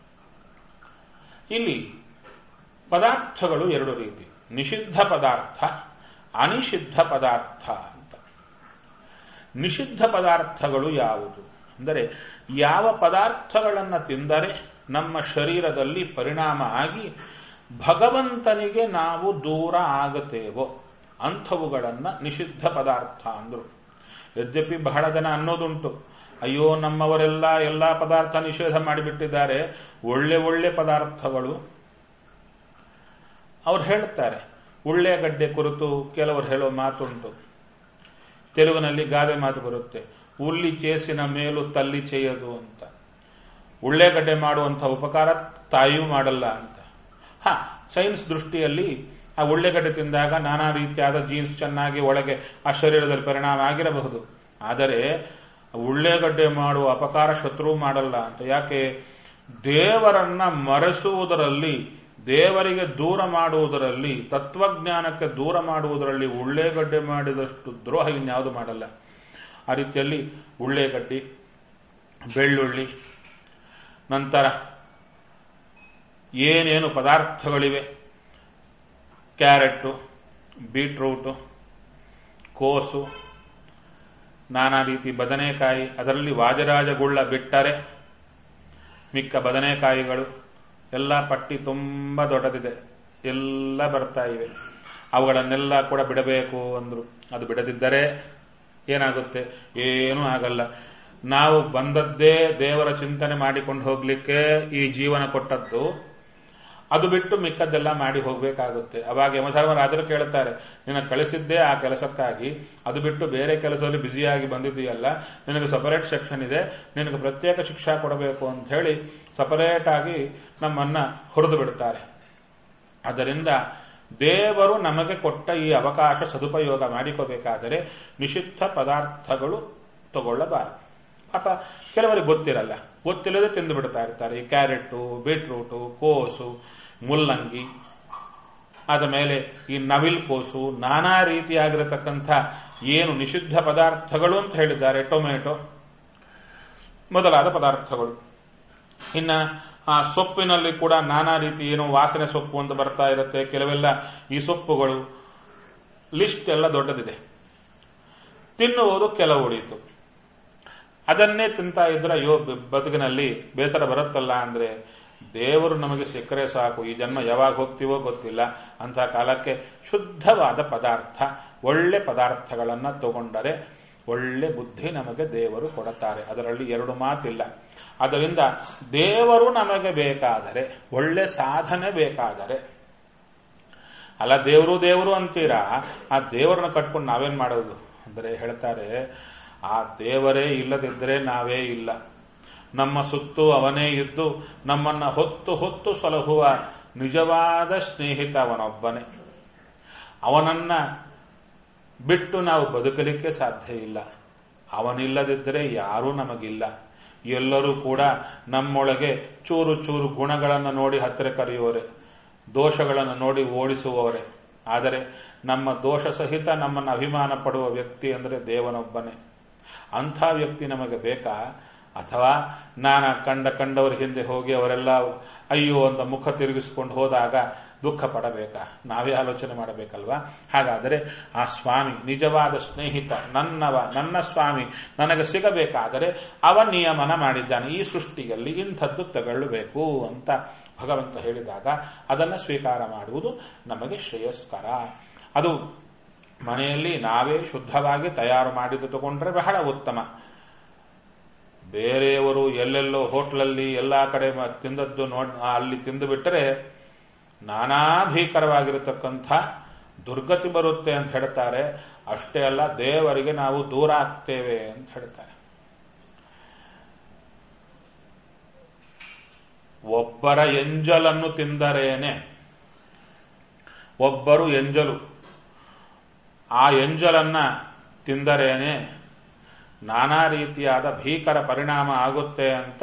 ಇಲ್ಲಿ ಪದಾರ್ಥಗಳು ಎರಡು ರೀತಿ ನಿಷಿದ್ಧ ಪದಾರ್ಥ ಅನಿಷಿದ್ಧ ಪದಾರ್ಥ ಅಂತ ನಿಷಿದ್ಧ ಪದಾರ್ಥಗಳು ಯಾವುದು ಅಂದರೆ ಯಾವ ಪದಾರ್ಥಗಳನ್ನು ತಿಂದರೆ ನಮ್ಮ ಶರೀರದಲ್ಲಿ ಪರಿಣಾಮ ಆಗಿ ಭಗವಂತನಿಗೆ ನಾವು ದೂರ ಆಗುತ್ತೇವೋ ಅಂಥವುಗಳನ್ನು ನಿಷಿದ್ಧ ಪದಾರ್ಥ ಅಂದರು ಯದ್ಯಪಿ ಬಹಳ ಜನ ಅನ್ನೋದುಂಟು ಅಯ್ಯೋ ನಮ್ಮವರೆಲ್ಲ ಎಲ್ಲ ಪದಾರ್ಥ ನಿಷೇಧ ಮಾಡಿಬಿಟ್ಟಿದ್ದಾರೆ ಒಳ್ಳೆ ಒಳ್ಳೆ ಪದಾರ್ಥಗಳು ಅವ್ರು ಹೇಳುತ್ತಾರೆ ಉಳ್ಳೆಗಡ್ಡೆ ಕುರಿತು ಕೆಲವರು ಹೇಳೋ ಮಾತುಂಟು ತೆಲುಗಿನಲ್ಲಿ ಗಾದೆ ಮಾತು ಬರುತ್ತೆ ಉಲ್ಲಿ ಚೇಸಿನ ಮೇಲೂ ತಲ್ಲಿ చేయದು ಅಂತ ಉಳ್ಳೆಗಡ್ಡೆ ಮಾಡುವಂಥ ಉಪಕಾರ ತಾಯಿಯೂ ಮಾಡಲ್ಲ ಅಂತ ಹ ಸೈನ್ಸ್ ದೃಷ್ಟಿಯಲ್ಲಿ ಆ ಉಳ್ಳೆಗಡ್ಡೆ ತಿಂದಾಗ ನಾನಾ ರೀತಿಯಾದ ಜೀನ್ಸ್ ಚೆನ್ನಾಗಿ ಒಳಗೆ ಆ ಶರೀರದಲ್ಲಿ ಪರಿಣಾಮ ಆಗಿರಬಹುದು ಆದರೆ ಉಳ್ಳೆಗಡ್ಡೆ ಮಾಡುವ ಅಪಕಾರ ಶತ್ರು ಮಾಡಲ್ಲ ಅಂತ ಯಾಕೆ ದೇವರನ್ನ ಮರೆಸುವುದರಲ್ಲಿ ದೇವರಿಗೆ ದೂರ ಮಾಡುವುದರಲ್ಲಿ ತತ್ವಜ್ಞಾನಕ್ಕೆ ದೂರ ಮಾಡುವುದರಲ್ಲಿ ಉಳ್ಳೆಗಡ್ಡೆ ಮಾಡಿದಷ್ಟು ದ್ರೋಹ ಇನ್ಯಾವುದು ಮಾಡಲ್ಲ ಆ ರೀತಿಯಲ್ಲಿ ಉಳ್ಳೆಗಡ್ಡಿ ಬೆಳ್ಳುಳ್ಳಿ ನಂತರ ಏನೇನು ಪದಾರ್ಥಗಳಿವೆ ಕ್ಯಾರೆಟ್ಟು ಬೀಟ್ರೂಟು ಕೋಸು ನಾನಾ ರೀತಿ ಬದನೆಕಾಯಿ ಅದರಲ್ಲಿ ವಾಜರಾಜಗುಳ್ಳ ಬಿಟ್ಟರೆ ಮಿಕ್ಕ ಬದನೆಕಾಯಿಗಳು ಎಲ್ಲ ಪಟ್ಟಿ ತುಂಬ ದೊಡ್ಡದಿದೆ ಎಲ್ಲ ಬರ್ತಾ ಇವೆ ಅವುಗಳನ್ನೆಲ್ಲ ಕೂಡ ಬಿಡಬೇಕು ಅಂದ್ರು ಅದು ಬಿಡದಿದ್ದರೆ ಏನಾಗುತ್ತೆ ಏನೂ ಆಗಲ್ಲ ನಾವು ಬಂದದ್ದೇ ದೇವರ ಚಿಂತನೆ ಮಾಡಿಕೊಂಡು ಹೋಗ್ಲಿಕ್ಕೆ ಈ ಜೀವನ ಕೊಟ್ಟದ್ದು ಅದು ಬಿಟ್ಟು ಮಿಕ್ಕದ್ದೆಲ್ಲ ಮಾಡಿ ಹೋಗ್ಬೇಕಾಗುತ್ತೆ ಅವಾಗ ಯಮಧರ್ಮರಾಜರು ಕೇಳುತ್ತಾರೆ ನಿನ್ನ ಕಳಿಸಿದ್ದೇ ಆ ಕೆಲಸಕ್ಕಾಗಿ ಅದು ಬಿಟ್ಟು ಬೇರೆ ಕೆಲಸದಲ್ಲಿ ಬ್ಯುಸಿಯಾಗಿ ಬಂದಿದೆಯಲ್ಲ ನಿನಗೆ ಸಪರೇಟ್ ಸೆಕ್ಷನ್ ಇದೆ ನಿನಗೆ ಪ್ರತ್ಯೇಕ ಶಿಕ್ಷಾ ಕೊಡಬೇಕು ಅಂತ ಹೇಳಿ ಸಪರೇಟ್ ಆಗಿ ನಮ್ಮನ್ನ ಹೊಡೆದು ಬಿಡ್ತಾರೆ ಅದರಿಂದ ದೇವರು ನಮಗೆ ಕೊಟ್ಟ ಈ ಅವಕಾಶ ಸದುಪಯೋಗ ಮಾಡಿಕೋಬೇಕಾದರೆ ನಿಷಿದ್ಧ ಪದಾರ್ಥಗಳು ತಗೊಳ್ಳಬಾರದು ಪಾಪ ಕೆಲವರಿಗೆ ಗೊತ್ತಿರಲ್ಲ ಗೊತ್ತಿಲ್ಲದೆ ತಿಂದು ಬಿಡ್ತಾ ಇರ್ತಾರೆ ಈ ಕ್ಯಾರೆಟು ಬೀಟ್ರೂಟು ಕೋಸು ಮುಲ್ಲಂಗಿ ಆದ ಮೇಲೆ ಈ ನವಿಲ್ ಕೋಸು ನಾನಾ ರೀತಿಯಾಗಿರತಕ್ಕಂಥ ಏನು ನಿಷಿದ್ಧ ಪದಾರ್ಥಗಳು ಅಂತ ಹೇಳಿದ್ದಾರೆ ಟೊಮೆಟೊ ಮೊದಲಾದ ಪದಾರ್ಥಗಳು ಇನ್ನ ಆ ಸೊಪ್ಪಿನಲ್ಲಿ ಕೂಡ ನಾನಾ ರೀತಿ ಏನು ವಾಸನೆ ಸೊಪ್ಪು ಅಂತ ಬರ್ತಾ ಇರುತ್ತೆ ಕೆಲವೆಲ್ಲ ಈ ಸೊಪ್ಪುಗಳು ಲಿಸ್ಟ್ ಎಲ್ಲ ದೊಡ್ಡದಿದೆ ತಿನ್ನುವುದು ಕೆಲವು ಉಳಿಯಿತು ಅದನ್ನೇ ತಿಂತಾ ಇದ್ರೆ ಅಯ್ಯೋ ಬದುಕಿನಲ್ಲಿ ಬೇಸರ ಬರುತ್ತಲ್ಲ ಅಂದ್ರೆ ದೇವರು ನಮಗೆ ಸಿಕ್ಕರೆ ಸಾಕು ಈ ಜನ್ಮ ಯಾವಾಗ ಹೋಗ್ತೀವೋ ಗೊತ್ತಿಲ್ಲ ಅಂತ ಕಾಲಕ್ಕೆ ಶುದ್ಧವಾದ ಪದಾರ್ಥ ಒಳ್ಳೆ ಪದಾರ್ಥಗಳನ್ನ ತಗೊಂಡರೆ ಒಳ್ಳೆ ಬುದ್ಧಿ ನಮಗೆ ದೇವರು ಕೊಡುತ್ತಾರೆ ಅದರಲ್ಲಿ ಎರಡು ಮಾತಿಲ್ಲ ಆದ್ದರಿಂದ ದೇವರು ನಮಗೆ ಬೇಕಾದರೆ ಒಳ್ಳೆ ಸಾಧನೆ ಬೇಕಾದರೆ ಅಲ್ಲ ದೇವರು ದೇವರು ಅಂತೀರಾ ಆ ದೇವರನ್ನ ಕಟ್ಕೊಂಡು ನಾವೇನ್ ಮಾಡೋದು ಅಂದರೆ ಹೇಳ್ತಾರೆ ಆ ದೇವರೇ ಇಲ್ಲದಿದ್ದರೆ ನಾವೇ ಇಲ್ಲ ನಮ್ಮ ಸುತ್ತು ಅವನೇ ಇದ್ದು ನಮ್ಮನ್ನ ಹೊತ್ತು ಹೊತ್ತು ಸಲಹುವ ನಿಜವಾದ ಸ್ನೇಹಿತ ಅವನೊಬ್ಬನೇ ಅವನನ್ನ ಬಿಟ್ಟು ನಾವು ಬದುಕಲಿಕ್ಕೆ ಸಾಧ್ಯ ಇಲ್ಲ ಅವನಿಲ್ಲದಿದ್ದರೆ ಯಾರೂ ನಮಗಿಲ್ಲ ಎಲ್ಲರೂ ಕೂಡ ನಮ್ಮೊಳಗೆ ಚೂರು ಚೂರು ಗುಣಗಳನ್ನು ನೋಡಿ ಹತ್ತಿರ ಕರೆಯುವರೆ ದೋಷಗಳನ್ನು ನೋಡಿ ಓಡಿಸುವವರೇ ಆದರೆ ನಮ್ಮ ದೋಷ ಸಹಿತ ನಮ್ಮನ್ನು ಅಭಿಮಾನ ಪಡುವ ವ್ಯಕ್ತಿ ಅಂದರೆ ದೇವನೊಬ್ಬನೇ ಅಂಥ ವ್ಯಕ್ತಿ ನಮಗೆ ಬೇಕಾ ಅಥವಾ ನಾನ ಕಂಡ ಕಂಡವರ ಹಿಂದೆ ಹೋಗಿ ಅವರೆಲ್ಲ ಅಯ್ಯೋ ಅಂತ ಮುಖ ತಿರುಗಿಸಿಕೊಂಡು ಹೋದಾಗ ದುಃಖ ಪಡಬೇಕಾ ನಾವೇ ಆಲೋಚನೆ ಮಾಡಬೇಕಲ್ವಾ ಹಾಗಾದರೆ ಆ ಸ್ವಾಮಿ ನಿಜವಾದ ಸ್ನೇಹಿತ ನನ್ನವ ನನ್ನ ಸ್ವಾಮಿ ನನಗೆ ಸಿಗಬೇಕಾದರೆ ಅವ ನಿಯಮನ ಮಾಡಿದ್ದಾನೆ ಈ ಸೃಷ್ಟಿಯಲ್ಲಿ ಇಂಥದ್ದು ತಗೊಳ್ಳಬೇಕು ಅಂತ ಭಗವಂತ ಹೇಳಿದಾಗ ಅದನ್ನು ಸ್ವೀಕಾರ ಮಾಡುವುದು ನಮಗೆ ಶ್ರೇಯಸ್ಕರ ಅದು ಮನೆಯಲ್ಲಿ ನಾವೇ ಶುದ್ಧವಾಗಿ ತಯಾರು ಮಾಡಿದ್ದು ತಗೊಂಡ್ರೆ ಬಹಳ ಉತ್ತಮ ಬೇರೆಯವರು ಎಲ್ಲೆಲ್ಲೋ ಹೋಟ್ಲಲ್ಲಿ ಎಲ್ಲಾ ಕಡೆ ತಿಂದದ್ದು ನೋಡ್ ಅಲ್ಲಿ ತಿಂದು ಬಿಟ್ಟರೆ ನಾನಾ ಭೀಕರವಾಗಿರತಕ್ಕಂಥ ದುರ್ಗತಿ ಬರುತ್ತೆ ಅಂತ ಹೇಳ್ತಾರೆ ಅಷ್ಟೇ ಅಲ್ಲ ದೇವರಿಗೆ ನಾವು ದೂರ ಆಗ್ತೇವೆ ಅಂತ ಹೇಳ್ತಾರೆ ಒಬ್ಬರ ಎಂಜಲನ್ನು ತಿಂದರೇನೆ ಒಬ್ಬರು ಎಂಜಲು ಆ ಎಂಜಲನ್ನ ತಿಂದರೇನೆ ನಾನಾ ರೀತಿಯಾದ ಭೀಕರ ಪರಿಣಾಮ ಆಗುತ್ತೆ ಅಂತ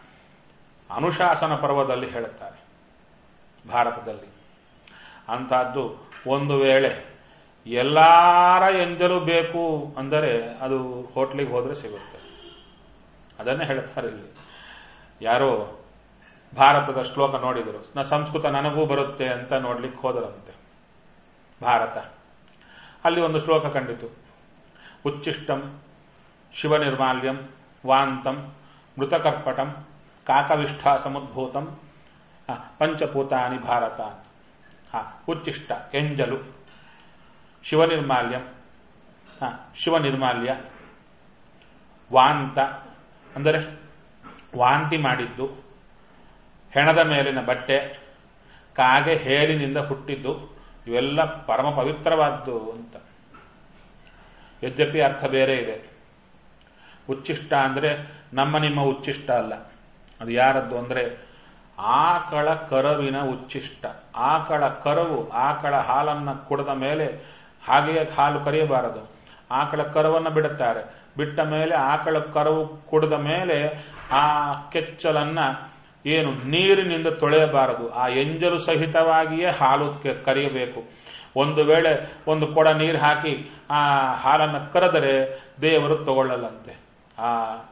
ಅನುಶಾಸನ ಪರ್ವದಲ್ಲಿ ಹೇಳುತ್ತಾರೆ ಭಾರತದಲ್ಲಿ ಅಂತಹದ್ದು ಒಂದು ವೇಳೆ ಎಲ್ಲಾರ ಎಂಜಲು ಬೇಕು ಅಂದರೆ ಅದು ಹೋಟ್ಲಿಗೆ ಹೋದ್ರೆ ಸಿಗುತ್ತೆ ಅದನ್ನೇ ಹೇಳ್ತಾರೆ ಇಲ್ಲಿ ಯಾರೋ ಭಾರತದ ಶ್ಲೋಕ ನೋಡಿದರು ನ ಸಂಸ್ಕೃತ ನನಗೂ ಬರುತ್ತೆ ಅಂತ ನೋಡ್ಲಿಕ್ಕೆ ಹೋದರಂತೆ ಭಾರತ ಅಲ್ಲಿ ಒಂದು ಶ್ಲೋಕ ಕಂಡಿತು ಉಚ್ಚಿಷ್ಟಂ ಶಿವನಿರ್ಮಾಲ್ಯಂ ವಾಂತಂ ಮೃತಕರ್ಪಟಂ ಕಾಕವಿಷ್ಠ ಸಮುದ್ಭೂತಂ ಪಂಚಭೂತಾನಿ ಭಾರತ ಉಚ್ಚಿಷ್ಟ ಎಂಜಲು ಶಿವನಿರ್ಮಾಲ್ಯಂ ಶಿವನಿರ್ಮಾಲ್ಯ ವಾಂತ ಅಂದರೆ ವಾಂತಿ ಮಾಡಿದ್ದು ಹೆಣದ ಮೇಲಿನ ಬಟ್ಟೆ ಕಾಗೆ ಹೇಲಿನಿಂದ ಹುಟ್ಟಿದ್ದು ಇವೆಲ್ಲ ಪರಮ ಪವಿತ್ರವಾದ್ದು ಅಂತ ಯದ್ಯಪಿ ಅರ್ಥ ಬೇರೆ ಇದೆ ಉಚ್ಚಿಷ್ಟ ಅಂದ್ರೆ ನಮ್ಮ ನಿಮ್ಮ ಉಚ್ಚಿಷ್ಟ ಅಲ್ಲ ಅದು ಯಾರದ್ದು ಅಂದ್ರೆ ಆಕಳ ಕರವಿನ ಉಚ್ಚಿಷ್ಟ ಆಕಳ ಕರವು ಆಕಳ ಹಾಲನ್ನ ಕುಡಿದ ಮೇಲೆ ಹಾಗೆಯೇ ಹಾಲು ಕರೆಯಬಾರದು ಆಕಳ ಕರವನ್ನು ಬಿಡುತ್ತಾರೆ ಬಿಟ್ಟ ಮೇಲೆ ಆಕಳ ಕರವು ಕುಡಿದ ಮೇಲೆ ಆ ಕೆಚ್ಚಲನ್ನ ಏನು ನೀರಿನಿಂದ ತೊಳೆಯಬಾರದು ಆ ಎಂಜಲು ಸಹಿತವಾಗಿಯೇ ಹಾಲು ಕರೆಯಬೇಕು ಒಂದು ವೇಳೆ ಒಂದು ಕೊಡ ನೀರು ಹಾಕಿ ಆ ಹಾಲನ್ನು ಕರೆದರೆ ದೇವರು ತಗೊಳ್ಳಲ್ಲಂತೆ ಆ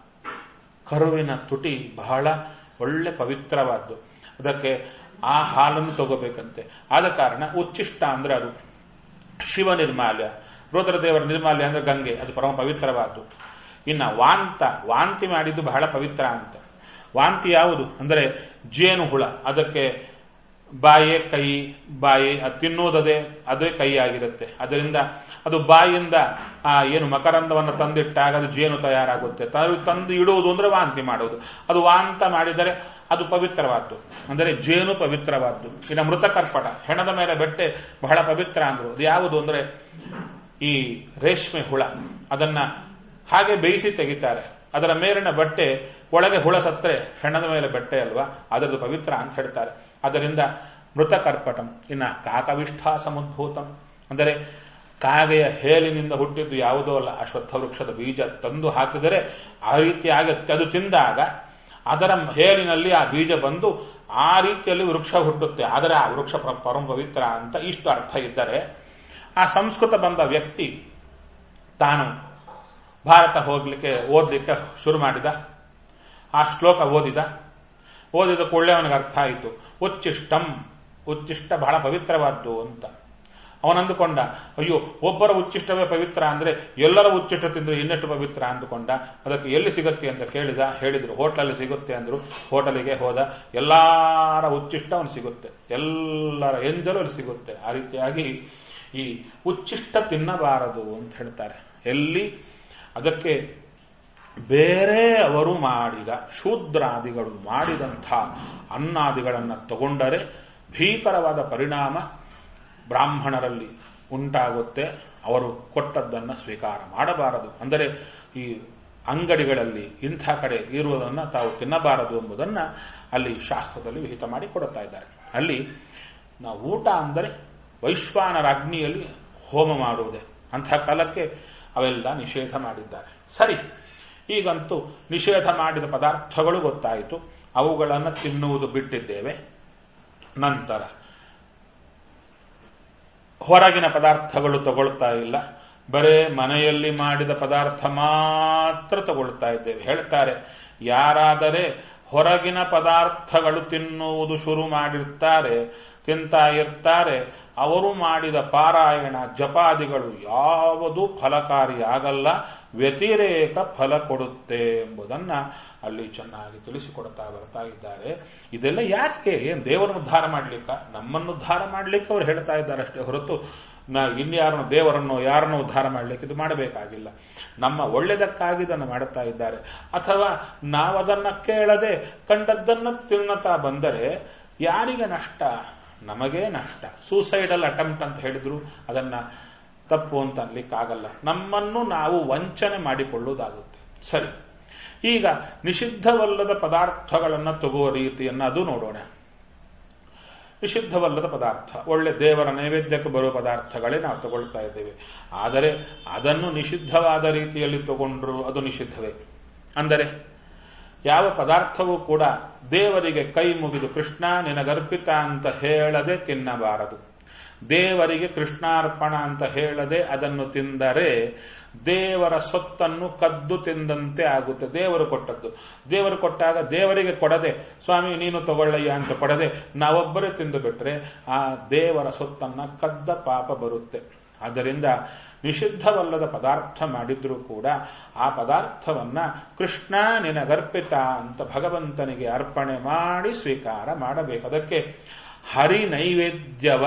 ಕರುವಿನ ತುಟಿ ಬಹಳ ಒಳ್ಳೆ ಪವಿತ್ರವಾದ್ದು ಅದಕ್ಕೆ ಆ ಹಾಲನ್ನು ತಗೋಬೇಕಂತೆ ಆದ ಕಾರಣ ಉಚ್ಚಿಷ್ಟ ಅಂದ್ರೆ ಅದು ಶಿವ ನಿರ್ಮಾಲ್ಯ ರುದ್ರದೇವರ ನಿರ್ಮಾಲ್ಯ ಅಂದ್ರೆ ಗಂಗೆ ಅದು ಪರಮ ಪವಿತ್ರವಾದ್ದು ಇನ್ನ ವಾಂತ ವಾಂತಿ ಮಾಡಿದ್ದು ಬಹಳ ಪವಿತ್ರ ಅಂತ ವಾಂತಿ ಯಾವುದು ಅಂದರೆ ಜೇನು ಹುಳ ಅದಕ್ಕೆ ಬಾಯೇ ಕೈ ಬಾಯಿ ತಿನ್ನುವುದದೇ ಅದೇ ಕೈ ಆಗಿರುತ್ತೆ ಅದರಿಂದ ಅದು ಬಾಯಿಯಿಂದ ಆ ಏನು ಮಕರಂದವನ್ನು ತಂದಿಟ್ಟಾಗ ಅದು ಜೇನು ತಯಾರಾಗುತ್ತೆ ತಂದು ಇಡುವುದು ಅಂದ್ರೆ ವಾಂತಿ ಮಾಡುವುದು ಅದು ವಾಂತ ಮಾಡಿದರೆ ಅದು ಪವಿತ್ರವಾದ್ದು ಅಂದರೆ ಜೇನು ಪವಿತ್ರವಾದ್ದು ಇನ್ನು ಮೃತಕರ್ಪಟ ಹೆಣದ ಮೇಲೆ ಬೆಟ್ಟೆ ಬಹಳ ಪವಿತ್ರ ಅಂದ್ರು ಅದು ಯಾವುದು ಅಂದ್ರೆ ಈ ರೇಷ್ಮೆ ಹುಳ ಅದನ್ನ ಹಾಗೆ ಬೇಯಿಸಿ ತೆಗಿತಾರೆ ಅದರ ಮೇಲಿನ ಬಟ್ಟೆ ಒಳಗೆ ಹುಳ ಸತ್ತರೆ ಹೆಣದ ಮೇಲೆ ಬಟ್ಟೆ ಅಲ್ವಾ ಅದರದ್ದು ಪವಿತ್ರ ಅಂತ ಹೇಳ್ತಾರೆ ಅದರಿಂದ ಮೃತಕರ್ಪಟಂ ಇನ್ನ ಕಾಕವಿಷ್ಠ ಸಮುದ್ಭೂತಂ ಅಂದರೆ ಕಾಗೆಯ ಹೇಲಿನಿಂದ ಹುಟ್ಟಿದ್ದು ಯಾವುದೋ ಅಲ್ಲ ಅಶ್ವತ್ಥ ವೃಕ್ಷದ ಬೀಜ ತಂದು ಹಾಕಿದರೆ ಆ ರೀತಿಯಾಗಿ ಅದು ತಿಂದಾಗ ಅದರ ಹೇಲಿನಲ್ಲಿ ಆ ಬೀಜ ಬಂದು ಆ ರೀತಿಯಲ್ಲಿ ವೃಕ್ಷ ಹುಟ್ಟುತ್ತೆ ಆದರೆ ಆ ವೃಕ್ಷ ಪರಮ ಪವಿತ್ರ ಅಂತ ಇಷ್ಟು ಅರ್ಥ ಇದ್ದರೆ ಆ ಸಂಸ್ಕೃತ ಬಂದ ವ್ಯಕ್ತಿ ತಾನು ಭಾರತ ಹೋಗ್ಲಿಕ್ಕೆ ಓದಲಿಕ್ಕೆ ಶುರು ಮಾಡಿದ ಆ ಶ್ಲೋಕ ಓದಿದ ಓದಿದ ಕೂಡಲೇ ಅವನಿಗೆ ಅರ್ಥ ಆಯಿತು ಉಚ್ಚಿಷ್ಟಂ ಉಚ್ಚಿಷ್ಟ ಬಹಳ ಪವಿತ್ರವಾದ್ದು ಅಂತ ಅವನಂದುಕೊಂಡ ಅಯ್ಯೋ ಒಬ್ಬರ ಉಚ್ಚಿಷ್ಟವೇ ಪವಿತ್ರ ಅಂದ್ರೆ ಎಲ್ಲರ ಉಚ್ಚಿಷ್ಟ ತಿಂದ್ರೆ ಇನ್ನೆಷ್ಟು ಪವಿತ್ರ ಅಂದುಕೊಂಡ ಅದಕ್ಕೆ ಎಲ್ಲಿ ಸಿಗುತ್ತೆ ಅಂತ ಕೇಳಿದ ಹೇಳಿದ್ರು ಹೋಟ್ಲಲ್ಲಿ ಸಿಗುತ್ತೆ ಅಂದ್ರು ಹೋಟೆಲಿಗೆ ಹೋದ ಎಲ್ಲಾರ ಉಚ್ಚಿಷ್ಟ ಅವನು ಸಿಗುತ್ತೆ ಎಲ್ಲರ ಎಂಜಲು ಅಲ್ಲಿ ಸಿಗುತ್ತೆ ಆ ರೀತಿಯಾಗಿ ಈ ಉಚ್ಚಿಷ್ಟ ತಿನ್ನಬಾರದು ಅಂತ ಹೇಳ್ತಾರೆ ಎಲ್ಲಿ ಅದಕ್ಕೆ ಬೇರೆ ಅವರು ಮಾಡಿದ ಶೂದ್ರಾದಿಗಳು ಮಾಡಿದಂಥ ಅನ್ನಾದಿಗಳನ್ನು ತಗೊಂಡರೆ ಭೀಕರವಾದ ಪರಿಣಾಮ ಬ್ರಾಹ್ಮಣರಲ್ಲಿ ಉಂಟಾಗುತ್ತೆ ಅವರು ಕೊಟ್ಟದ್ದನ್ನು ಸ್ವೀಕಾರ ಮಾಡಬಾರದು ಅಂದರೆ ಈ ಅಂಗಡಿಗಳಲ್ಲಿ ಇಂಥ ಕಡೆ ಇರುವುದನ್ನು ತಾವು ತಿನ್ನಬಾರದು ಎಂಬುದನ್ನು ಅಲ್ಲಿ ಶಾಸ್ತ್ರದಲ್ಲಿ ವಿಹಿತ ಮಾಡಿ ಕೊಡುತ್ತಾ ಇದ್ದಾರೆ ಅಲ್ಲಿ ನಾವು ಊಟ ಅಂದರೆ ವೈಶ್ವಾನರ ಅಗ್ನಿಯಲ್ಲಿ ಹೋಮ ಮಾಡುವುದೇ ಅಂಥ ಕಾಲಕ್ಕೆ ಅವೆಲ್ಲ ನಿಷೇಧ ಮಾಡಿದ್ದಾರೆ ಸರಿ ಈಗಂತೂ ನಿಷೇಧ ಮಾಡಿದ ಪದಾರ್ಥಗಳು ಗೊತ್ತಾಯಿತು ಅವುಗಳನ್ನು ತಿನ್ನುವುದು ಬಿಟ್ಟಿದ್ದೇವೆ ನಂತರ ಹೊರಗಿನ ಪದಾರ್ಥಗಳು ತಗೊಳ್ತಾ ಇಲ್ಲ ಬರೇ ಮನೆಯಲ್ಲಿ ಮಾಡಿದ ಪದಾರ್ಥ ಮಾತ್ರ ತಗೊಳ್ತಾ ಇದ್ದೇವೆ ಹೇಳ್ತಾರೆ ಯಾರಾದರೆ ಹೊರಗಿನ ಪದಾರ್ಥಗಳು ತಿನ್ನುವುದು ಶುರು ಮಾಡಿರ್ತಾರೆ ತಿಂತಾ ಇರ್ತಾರೆ ಅವರು ಮಾಡಿದ ಪಾರಾಯಣ ಜಪಾದಿಗಳು ಯಾವುದೂ ಫಲಕಾರಿಯಾಗಲ್ಲ ವ್ಯತಿರೇಕ ಫಲ ಕೊಡುತ್ತೆ ಎಂಬುದನ್ನ ಅಲ್ಲಿ ಚೆನ್ನಾಗಿ ತಿಳಿಸಿಕೊಡ್ತಾ ಬರ್ತಾ ಇದ್ದಾರೆ ಇದೆಲ್ಲ ಯಾಕೆ ಏನ್ ದೇವರನ್ನು ಉದ್ಧಾರ ಮಾಡ್ಲಿಕ್ಕ ನಮ್ಮನ್ನು ಉದ್ಧಾರ ಮಾಡ್ಲಿಕ್ಕೆ ಅವ್ರು ಹೇಳ್ತಾ ಇದ್ದಾರೆ ಅಷ್ಟೇ ಹೊರತು ನಾ ಇನ್ಯಾರನ್ನು ದೇವರನ್ನು ಯಾರನ್ನು ಉದ್ಧಾರ ಮಾಡ್ಲಿಕ್ಕೆ ಇದು ಮಾಡಬೇಕಾಗಿಲ್ಲ ನಮ್ಮ ಒಳ್ಳೆದಕ್ಕಾಗಿ ಇದನ್ನು ಮಾಡುತ್ತಾ ಇದ್ದಾರೆ ಅಥವಾ ನಾವದನ್ನ ಕೇಳದೆ ಕಂಡದ್ದನ್ನು ತಿನ್ನತಾ ಬಂದರೆ ಯಾರಿಗೆ ನಷ್ಟ ನಮಗೇ ನಷ್ಟ ಸೂಸೈಡಲ್ ಅಟೆಂಪ್ಟ್ ಅಂತ ಹೇಳಿದ್ರು ಅದನ್ನ ತಪ್ಪು ಅಂತ ಅನ್ಲಿಕ್ಕಾಗಲ್ಲ ನಮ್ಮನ್ನು ನಾವು ವಂಚನೆ ಮಾಡಿಕೊಳ್ಳುವುದಾಗುತ್ತೆ ಸರಿ ಈಗ ನಿಷಿದ್ಧವಲ್ಲದ ಪದಾರ್ಥಗಳನ್ನು ತಗುವ ರೀತಿಯನ್ನು ಅದು ನೋಡೋಣ ನಿಷಿದ್ಧವಲ್ಲದ ಪದಾರ್ಥ ಒಳ್ಳೆ ದೇವರ ನೈವೇದ್ಯಕ್ಕೆ ಬರುವ ಪದಾರ್ಥಗಳೇ ನಾವು ತಗೊಳ್ತಾ ಇದ್ದೇವೆ ಆದರೆ ಅದನ್ನು ನಿಷಿದ್ಧವಾದ ರೀತಿಯಲ್ಲಿ ತಗೊಂಡ್ರು ಅದು ನಿಷಿದ್ಧವೇ ಅಂದರೆ ಯಾವ ಪದಾರ್ಥವೂ ಕೂಡ ದೇವರಿಗೆ ಕೈ ಮುಗಿದು ಕೃಷ್ಣ ನಿನಗರ್ಪಿತ ಅಂತ ಹೇಳದೆ ತಿನ್ನಬಾರದು ದೇವರಿಗೆ ಕೃಷ್ಣಾರ್ಪಣ ಅಂತ ಹೇಳದೆ ಅದನ್ನು ತಿಂದರೆ ದೇವರ ಸೊತ್ತನ್ನು ಕದ್ದು ತಿಂದಂತೆ ಆಗುತ್ತೆ ದೇವರು ಕೊಟ್ಟದ್ದು ದೇವರು ಕೊಟ್ಟಾಗ ದೇವರಿಗೆ ಕೊಡದೆ ಸ್ವಾಮಿ ನೀನು ತಗೊಳ್ಳಯ್ಯ ಅಂತ ಕೊಡದೆ ನಾವೊಬ್ಬರೇ ತಿಂದು ಬಿಟ್ರೆ ಆ ದೇವರ ಸೊತ್ತನ್ನ ಕದ್ದ ಪಾಪ ಬರುತ್ತೆ ಆದ್ದರಿಂದ ನಿಷಿದ್ಧವಲ್ಲದ ಪದಾರ್ಥ ಮಾಡಿದ್ರೂ ಕೂಡ ಆ ಪದಾರ್ಥವನ್ನ ಕೃಷ್ಣ ನಿನಗರ್ಪಿತ ಅಂತ ಭಗವಂತನಿಗೆ ಅರ್ಪಣೆ ಮಾಡಿ ಸ್ವೀಕಾರ ಮಾಡಬೇಕು ಅದಕ್ಕೆ ಹರಿ ನೈವೇದ್ಯವ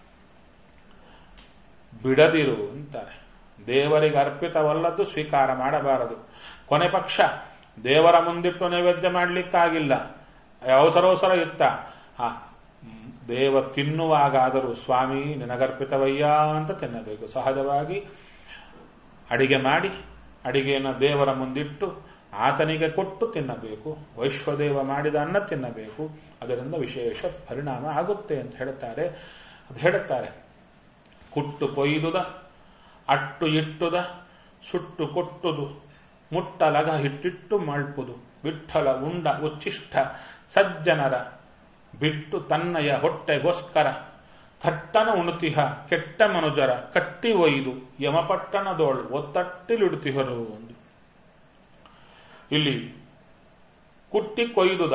ಬಿಡದಿರು ಅಂತಾರೆ ದೇವರಿಗೆ ಅರ್ಪಿತವಲ್ಲದ್ದು ಸ್ವೀಕಾರ ಮಾಡಬಾರದು ಕೊನೆ ಪಕ್ಷ ದೇವರ ಮುಂದಿಟ್ಟು ನೈವೇದ್ಯ ಮಾಡಲಿಕ್ಕಾಗಿಲ್ಲ ಅವಸರೋಸರ ಇತ್ತ ಆ ದೇವ ತಿನ್ನುವಾಗಾದರೂ ಸ್ವಾಮಿ ನಿನಗರ್ಪಿತವಯ್ಯ ಅಂತ ತಿನ್ನಬೇಕು ಸಹಜವಾಗಿ ಅಡಿಗೆ ಮಾಡಿ ಅಡಿಗೆಯನ್ನು ದೇವರ ಮುಂದಿಟ್ಟು ಆತನಿಗೆ ಕೊಟ್ಟು ತಿನ್ನಬೇಕು ವೈಶ್ವದೇವ ಮಾಡಿದ ಅನ್ನ ತಿನ್ನಬೇಕು ಅದರಿಂದ ವಿಶೇಷ ಪರಿಣಾಮ ಆಗುತ್ತೆ ಅಂತ ಹೇಳುತ್ತಾರೆ ಅದು ಹೇಳುತ್ತಾರೆ ಕುಟ್ಟು ಕೊಯ್ದುದ ಅಟ್ಟು ಇಟ್ಟುದ ಸುಟ್ಟು ಕೊಟ್ಟುದು ಮುಟ್ಟಲಗ ಹಿಟ್ಟಿಟ್ಟು ಮಳ್ಪುದು ವಿಠಲ ಉಂಡ ಉಚ್ಚಿಷ್ಟ ಸಜ್ಜನರ ಬಿಟ್ಟು ತನ್ನಯ ಹೊಟ್ಟೆಗೋಸ್ಕರ ಥಟ್ಟನ ಉಣುತಿಹ ಕೆಟ್ಟ ಮನುಜರ ಕಟ್ಟಿ ಒಯ್ದು ಯಮಪಟ್ಟಣದೋಳು ಒತ್ತಟ್ಟಿಲಿಡುತ್ತಿಹರು ಒಂದು ಇಲ್ಲಿ ಕುಟ್ಟಿ ಕೊಯ್ದುದ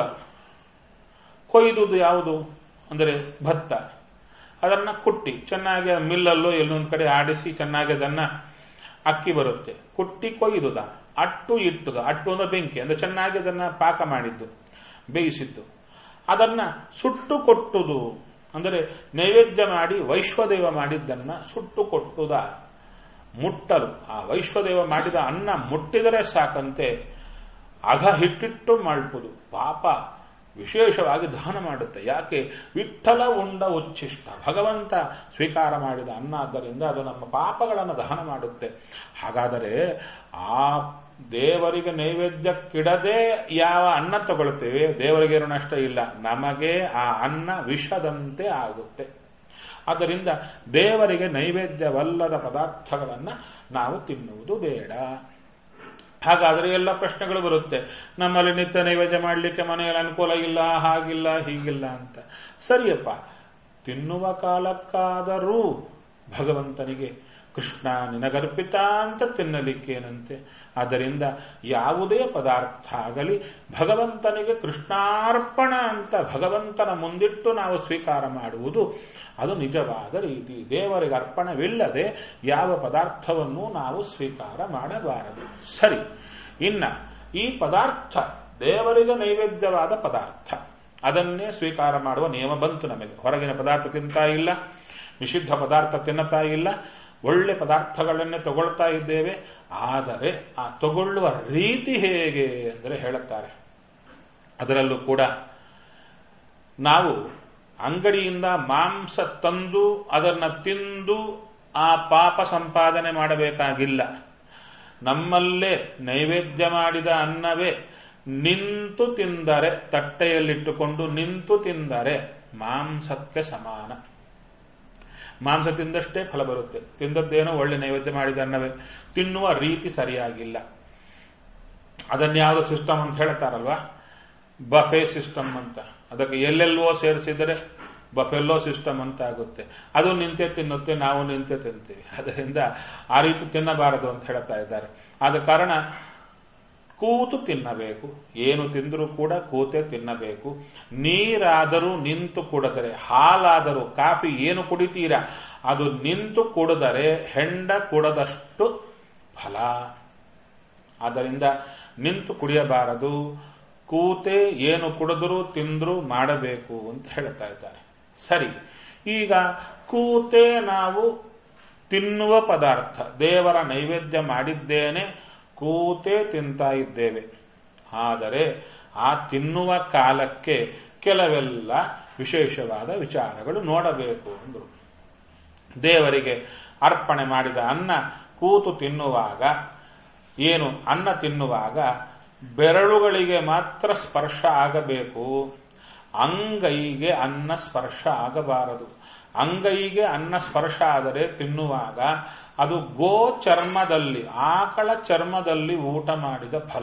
ಕೊಯ್ದುದು ಯಾವುದು ಅಂದರೆ ಭತ್ತ ಅದನ್ನ ಕುಟ್ಟಿ ಚೆನ್ನಾಗಿ ಮಿಲ್ಲಲ್ಲೋ ಎಲ್ಲೊಂದು ಕಡೆ ಆಡಿಸಿ ಚೆನ್ನಾಗಿ ಅದನ್ನ ಅಕ್ಕಿ ಬರುತ್ತೆ ಕುಟ್ಟಿ ಕೊಯ್ದುದ ಅಟ್ಟು ಇಟ್ಟುದ ಅಟ್ಟು ಅಂದ್ರೆ ಬೆಂಕಿ ಅಂದ್ರೆ ಚೆನ್ನಾಗಿ ಅದನ್ನ ಪಾಕ ಮಾಡಿದ್ದು ಬೇಯಿಸಿದ್ದು ಅದನ್ನ ಸುಟ್ಟು ಕೊಟ್ಟುದು ಅಂದರೆ ನೈವೇದ್ಯ ಮಾಡಿ ವೈಶ್ವದೇವ ಮಾಡಿದ್ದನ್ನ ಸುಟ್ಟು ಕೊಟ್ಟುದ ಮುಟ್ಟಲು ಆ ವೈಶ್ವದೇವ ಮಾಡಿದ ಅನ್ನ ಮುಟ್ಟಿದರೆ ಸಾಕಂತೆ ಅಘ ಹಿಟ್ಟಿಟ್ಟು ಮಾಡ್ಬೋದು ಪಾಪ ವಿಶೇಷವಾಗಿ ದಾನ ಮಾಡುತ್ತೆ ಯಾಕೆ ವಿಠಲ ಉಂಡ ಉಚ್ಚಿಷ್ಟ ಭಗವಂತ ಸ್ವೀಕಾರ ಮಾಡಿದ ಅನ್ನ ಆದ್ದರಿಂದ ಅದು ನಮ್ಮ ಪಾಪಗಳನ್ನು ದಹನ ಮಾಡುತ್ತೆ ಹಾಗಾದರೆ ಆ ದೇವರಿಗೆ ನೈವೇದ್ಯಕ್ಕಿಡದೆ ಯಾವ ಅನ್ನ ತಗೊಳ್ತೇವೆ ದೇವರಿಗೇನು ನಷ್ಟ ಇಲ್ಲ ನಮಗೆ ಆ ಅನ್ನ ವಿಷದಂತೆ ಆಗುತ್ತೆ ಆದ್ದರಿಂದ ದೇವರಿಗೆ ನೈವೇದ್ಯವಲ್ಲದ ಪದಾರ್ಥಗಳನ್ನು ನಾವು ತಿನ್ನುವುದು ಬೇಡ ಹಾಗಾದ್ರೆ ಎಲ್ಲ ಪ್ರಶ್ನೆಗಳು ಬರುತ್ತೆ ನಮ್ಮಲ್ಲಿ ನಿತ್ಯ ನೈವೇದ್ಯ ಮಾಡಲಿಕ್ಕೆ ಮನೆಯಲ್ಲಿ ಅನುಕೂಲ ಇಲ್ಲ ಹಾಗಿಲ್ಲ ಹೀಗಿಲ್ಲ ಅಂತ ಸರಿಯಪ್ಪ ತಿನ್ನುವ ಕಾಲಕ್ಕಾದರೂ ಭಗವಂತನಿಗೆ ಕೃಷ್ಣ ನಿನಗರ್ಪಿತ ಅಂತ ತಿನ್ನಲಿಕ್ಕೇನಂತೆ ಆದ್ದರಿಂದ ಯಾವುದೇ ಪದಾರ್ಥ ಆಗಲಿ ಭಗವಂತನಿಗೆ ಕೃಷ್ಣಾರ್ಪಣ ಅಂತ ಭಗವಂತನ ಮುಂದಿಟ್ಟು ನಾವು ಸ್ವೀಕಾರ ಮಾಡುವುದು ಅದು ನಿಜವಾದ ರೀತಿ ದೇವರಿಗೆ ಅರ್ಪಣವಿಲ್ಲದೆ ಯಾವ ಪದಾರ್ಥವನ್ನು ನಾವು ಸ್ವೀಕಾರ ಮಾಡಬಾರದು ಸರಿ ಇನ್ನ ಈ ಪದಾರ್ಥ ದೇವರಿಗೆ ನೈವೇದ್ಯವಾದ ಪದಾರ್ಥ ಅದನ್ನೇ ಸ್ವೀಕಾರ ಮಾಡುವ ನಿಯಮ ಬಂತು ನಮಗೆ ಹೊರಗಿನ ಪದಾರ್ಥ ತಿಂತಾ ಇಲ್ಲ ನಿಷಿದ್ಧ ಪದಾರ್ಥ ತಿನ್ನತಾ ಇಲ್ಲ ಒಳ್ಳೆ ಪದಾರ್ಥಗಳನ್ನೇ ತಗೊಳ್ತಾ ಇದ್ದೇವೆ ಆದರೆ ಆ ತಗೊಳ್ಳುವ ರೀತಿ ಹೇಗೆ ಅಂದರೆ ಹೇಳುತ್ತಾರೆ ಅದರಲ್ಲೂ ಕೂಡ ನಾವು ಅಂಗಡಿಯಿಂದ ಮಾಂಸ ತಂದು ಅದನ್ನ ತಿಂದು ಆ ಪಾಪ ಸಂಪಾದನೆ ಮಾಡಬೇಕಾಗಿಲ್ಲ ನಮ್ಮಲ್ಲೇ ನೈವೇದ್ಯ ಮಾಡಿದ ಅನ್ನವೇ ನಿಂತು ತಿಂದರೆ ತಟ್ಟೆಯಲ್ಲಿಟ್ಟುಕೊಂಡು ನಿಂತು ತಿಂದರೆ ಮಾಂಸಕ್ಕೆ ಸಮಾನ ಮಾಂಸ ತಿಂದಷ್ಟೇ ಫಲ ಬರುತ್ತೆ ತಿಂದದ್ದೇನೋ ಒಳ್ಳೆ ನೈವೇದ್ಯ ಮಾಡಿದ ಅನ್ನವೇ ತಿನ್ನುವ ರೀತಿ ಸರಿಯಾಗಿಲ್ಲ ಅದನ್ಯಾವುದು ಸಿಸ್ಟಮ್ ಅಂತ ಹೇಳ್ತಾರಲ್ವಾ ಬಫೆ ಸಿಸ್ಟಮ್ ಅಂತ ಅದಕ್ಕೆ ಎಲ್ಲೆಲ್ಲೋ ಸೇರಿಸಿದರೆ ಬಫೆಲ್ಲೋ ಸಿಸ್ಟಮ್ ಅಂತ ಆಗುತ್ತೆ ಅದು ನಿಂತೆ ತಿನ್ನುತ್ತೆ ನಾವು ನಿಂತೆ ತಿಂತೀವಿ ಅದರಿಂದ ಆ ರೀತಿ ತಿನ್ನಬಾರದು ಅಂತ ಹೇಳ್ತಾ ಇದ್ದಾರೆ ಆದ ಕಾರಣ ಕೂತು ತಿನ್ನಬೇಕು ಏನು ತಿಂದರೂ ಕೂಡ ಕೂತೆ ತಿನ್ನಬೇಕು ನೀರಾದರೂ ನಿಂತು ಕುಡಿದರೆ ಹಾಲಾದರೂ ಕಾಫಿ ಏನು ಕುಡಿತೀರಾ ಅದು ನಿಂತು ಕುಡಿದರೆ ಹೆಂಡ ಕುಡದಷ್ಟು ಫಲ ಆದ್ದರಿಂದ ನಿಂತು ಕುಡಿಯಬಾರದು ಕೂತೆ ಏನು ಕುಡಿದ್ರು ತಿಂದ್ರು ಮಾಡಬೇಕು ಅಂತ ಹೇಳ್ತಾ ಇದ್ದಾರೆ ಸರಿ ಈಗ ಕೂತೆ ನಾವು ತಿನ್ನುವ ಪದಾರ್ಥ ದೇವರ ನೈವೇದ್ಯ ಮಾಡಿದ್ದೇನೆ ಕೂತೆ ತಿಂತಾ ಇದ್ದೇವೆ ಆದರೆ ಆ ತಿನ್ನುವ ಕಾಲಕ್ಕೆ ಕೆಲವೆಲ್ಲ ವಿಶೇಷವಾದ ವಿಚಾರಗಳು ನೋಡಬೇಕು ಅಂದರು ದೇವರಿಗೆ ಅರ್ಪಣೆ ಮಾಡಿದ ಅನ್ನ ಕೂತು ತಿನ್ನುವಾಗ ಏನು ಅನ್ನ ತಿನ್ನುವಾಗ ಬೆರಳುಗಳಿಗೆ ಮಾತ್ರ ಸ್ಪರ್ಶ ಆಗಬೇಕು ಅಂಗೈಗೆ ಅನ್ನ ಸ್ಪರ್ಶ ಆಗಬಾರದು ಅಂಗೈಗೆ ಅನ್ನ ಸ್ಪರ್ಶ ಆದರೆ ತಿನ್ನುವಾಗ ಅದು ಗೋ ಚರ್ಮದಲ್ಲಿ ಆಕಳ ಚರ್ಮದಲ್ಲಿ ಊಟ ಮಾಡಿದ ಫಲ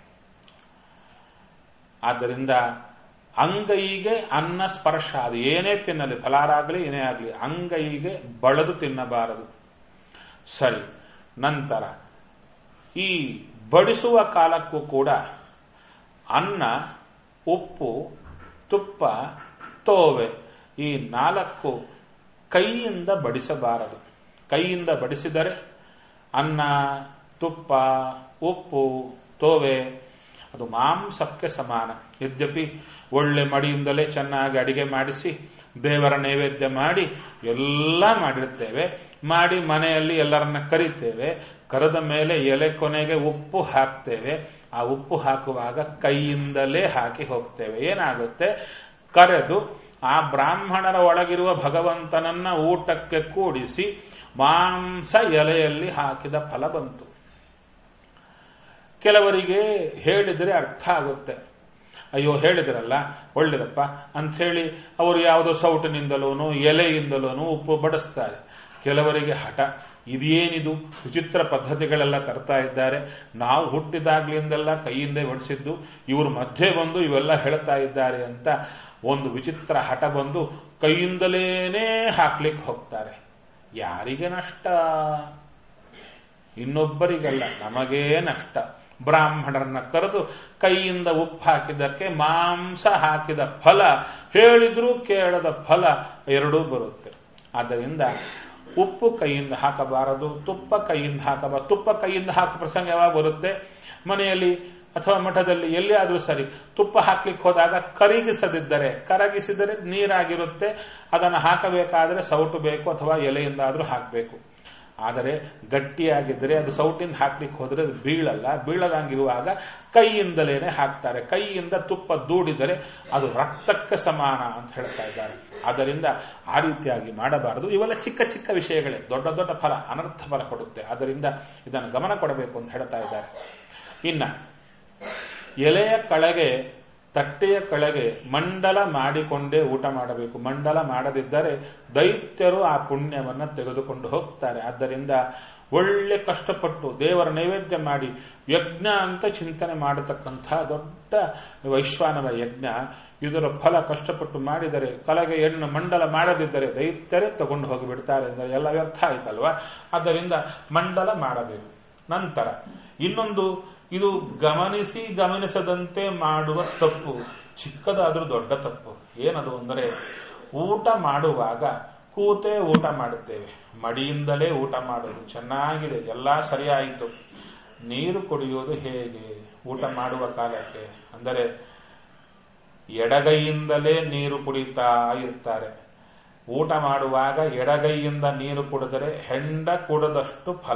ಆದ್ದರಿಂದ ಅಂಗೈಗೆ ಅನ್ನ ಸ್ಪರ್ಶ ಅದು ಏನೇ ತಿನ್ನಲಿ ಫಲಾರಾಗಲಿ ಏನೇ ಆಗಲಿ ಅಂಗೈಗೆ ಬಳದು ತಿನ್ನಬಾರದು ಸರಿ ನಂತರ ಈ ಬಡಿಸುವ ಕಾಲಕ್ಕೂ ಕೂಡ ಅನ್ನ ಉಪ್ಪು ತುಪ್ಪ ತೋವೆ ಈ ನಾಲ್ಕು ಕೈಯಿಂದ ಬಡಿಸಬಾರದು ಕೈಯಿಂದ ಬಡಿಸಿದರೆ ಅನ್ನ ತುಪ್ಪ ಉಪ್ಪು ತೋವೆ ಅದು ಮಾಂಸಕ್ಕೆ ಸಮಾನ ಯದ್ಯಪಿ ಒಳ್ಳೆ ಮಡಿಯಿಂದಲೇ ಚೆನ್ನಾಗಿ ಅಡಿಗೆ ಮಾಡಿಸಿ ದೇವರ ನೈವೇದ್ಯ ಮಾಡಿ ಎಲ್ಲ ಮಾಡಿರ್ತೇವೆ ಮಾಡಿ ಮನೆಯಲ್ಲಿ ಎಲ್ಲರನ್ನ ಕರಿತೇವೆ ಕರೆದ ಮೇಲೆ ಎಲೆ ಕೊನೆಗೆ ಉಪ್ಪು ಹಾಕ್ತೇವೆ ಆ ಉಪ್ಪು ಹಾಕುವಾಗ ಕೈಯಿಂದಲೇ ಹಾಕಿ ಹೋಗ್ತೇವೆ ಏನಾಗುತ್ತೆ ಕರೆದು ಆ ಬ್ರಾಹ್ಮಣರ ಒಳಗಿರುವ ಭಗವಂತನನ್ನ ಊಟಕ್ಕೆ ಕೂಡಿಸಿ ಮಾಂಸ ಎಲೆಯಲ್ಲಿ ಹಾಕಿದ ಫಲ ಬಂತು ಕೆಲವರಿಗೆ ಹೇಳಿದರೆ ಅರ್ಥ ಆಗುತ್ತೆ ಅಯ್ಯೋ ಹೇಳಿದ್ರಲ್ಲ ಒಳ್ಳೇದಪ್ಪ ಅಂಥೇಳಿ ಅವರು ಯಾವುದೋ ಸೌಟಿನಿಂದಲೋನು ಎಲೆಯಿಂದಲೋನು ಉಪ್ಪು ಬಡಿಸ್ತಾರೆ ಕೆಲವರಿಗೆ ಹಠ ಇದೇನಿದು ವಿಚಿತ್ರ ಪದ್ಧತಿಗಳೆಲ್ಲ ತರ್ತಾ ಇದ್ದಾರೆ ನಾವು ಹುಟ್ಟಿದಾಗ್ಲಿಂದೆಲ್ಲ ಕೈಯಿಂದೇ ಬಡಿಸಿದ್ದು ಇವರು ಮಧ್ಯೆ ಬಂದು ಇವೆಲ್ಲ ಹೇಳ್ತಾ ಇದ್ದಾರೆ ಅಂತ ಒಂದು ವಿಚಿತ್ರ ಹಠ ಬಂದು ಕೈಯಿಂದಲೇನೇ ಹಾಕ್ಲಿಕ್ಕೆ ಹೋಗ್ತಾರೆ ಯಾರಿಗೆ ನಷ್ಟ ಇನ್ನೊಬ್ಬರಿಗಲ್ಲ ನಮಗೇ ನಷ್ಟ ಬ್ರಾಹ್ಮಣರನ್ನ ಕರೆದು ಕೈಯಿಂದ ಉಪ್ಪು ಹಾಕಿದ್ದಕ್ಕೆ ಮಾಂಸ ಹಾಕಿದ ಫಲ ಹೇಳಿದ್ರೂ ಕೇಳದ ಫಲ ಎರಡೂ ಬರುತ್ತೆ ಆದ್ದರಿಂದ ಉಪ್ಪು ಕೈಯಿಂದ ಹಾಕಬಾರದು ತುಪ್ಪ ಕೈಯಿಂದ ಹಾಕಬಾರದು ತುಪ್ಪ ಕೈಯಿಂದ ಹಾಕೋ ಪ್ರಸಂಗ ಯಾವಾಗ ಬರುತ್ತೆ ಮನೆಯಲ್ಲಿ ಅಥವಾ ಮಠದಲ್ಲಿ ಎಲ್ಲಿ ಆದರೂ ಸರಿ ತುಪ್ಪ ಹಾಕ್ಲಿಕ್ಕೆ ಹೋದಾಗ ಕರಗಿಸದಿದ್ದರೆ ಕರಗಿಸಿದರೆ ನೀರಾಗಿರುತ್ತೆ ಅದನ್ನು ಹಾಕಬೇಕಾದ್ರೆ ಸೌಟು ಬೇಕು ಅಥವಾ ಎಲೆಯಿಂದ ಆದರೂ ಹಾಕಬೇಕು ಆದರೆ ಗಟ್ಟಿಯಾಗಿದ್ದರೆ ಅದು ಸೌಟಿಂದ ಹಾಕ್ಲಿಕ್ಕೆ ಹೋದರೆ ಅದು ಬೀಳಲ್ಲ ಬೀಳದಂಗಿರುವಾಗ ಕೈಯಿಂದಲೇನೆ ಹಾಕ್ತಾರೆ ಕೈಯಿಂದ ತುಪ್ಪ ದೂಡಿದರೆ ಅದು ರಕ್ತಕ್ಕೆ ಸಮಾನ ಅಂತ ಹೇಳ್ತಾ ಇದ್ದಾರೆ ಆದ್ದರಿಂದ ಆ ರೀತಿಯಾಗಿ ಮಾಡಬಾರದು ಇವೆಲ್ಲ ಚಿಕ್ಕ ಚಿಕ್ಕ ವಿಷಯಗಳೇ ದೊಡ್ಡ ದೊಡ್ಡ ಫಲ ಅನರ್ಥ ಫಲ ಕೊಡುತ್ತೆ ಅದರಿಂದ ಇದನ್ನು ಗಮನ ಕೊಡಬೇಕು ಅಂತ ಹೇಳ್ತಾ ಇದ್ದಾರೆ ಇನ್ನ ಎಲೆಯ ಕೆಳಗೆ ತಟ್ಟೆಯ ಕೆಳಗೆ ಮಂಡಲ ಮಾಡಿಕೊಂಡೇ ಊಟ ಮಾಡಬೇಕು ಮಂಡಲ ಮಾಡದಿದ್ದರೆ ದೈತ್ಯರು ಆ ಪುಣ್ಯವನ್ನ ತೆಗೆದುಕೊಂಡು ಹೋಗ್ತಾರೆ ಆದ್ದರಿಂದ ಒಳ್ಳೆ ಕಷ್ಟಪಟ್ಟು ದೇವರ ನೈವೇದ್ಯ ಮಾಡಿ ಯಜ್ಞ ಅಂತ ಚಿಂತನೆ ಮಾಡತಕ್ಕಂಥ ದೊಡ್ಡ ವೈಶ್ವಾನರ ಯಜ್ಞ ಇದರ ಫಲ ಕಷ್ಟಪಟ್ಟು ಮಾಡಿದರೆ ಕಲೆಗೆ ಹೆಣ್ಣು ಮಂಡಲ ಮಾಡದಿದ್ದರೆ ದೈತ್ಯರೇ ತಗೊಂಡು ಹೋಗಿಬಿಡ್ತಾರೆ ಅಂದರೆ ಎಲ್ಲ ವ್ಯರ್ಥ ಆಯ್ತಲ್ವಾ ಆದ್ದರಿಂದ ಮಂಡಲ ಮಾಡಬೇಕು ನಂತರ ಇನ್ನೊಂದು ಇದು ಗಮನಿಸಿ ಗಮನಿಸದಂತೆ ಮಾಡುವ ತಪ್ಪು ಚಿಕ್ಕದಾದ್ರೂ ದೊಡ್ಡ ತಪ್ಪು ಏನದು ಅಂದರೆ ಊಟ ಮಾಡುವಾಗ ಕೂತೆ ಊಟ ಮಾಡುತ್ತೇವೆ ಮಡಿಯಿಂದಲೇ ಊಟ ಮಾಡೋದು ಚೆನ್ನಾಗಿದೆ ಎಲ್ಲ ಸರಿಯಾಯಿತು ನೀರು ಕುಡಿಯೋದು ಹೇಗೆ ಊಟ ಮಾಡುವ ಕಾಲಕ್ಕೆ ಅಂದರೆ ಎಡಗೈಯಿಂದಲೇ ನೀರು ಕುಡಿತಾ ಇರ್ತಾರೆ ಊಟ ಮಾಡುವಾಗ ಎಡಗೈಯಿಂದ ನೀರು ಕುಡಿದರೆ ಹೆಂಡ ಕುಡದಷ್ಟು ಫಲ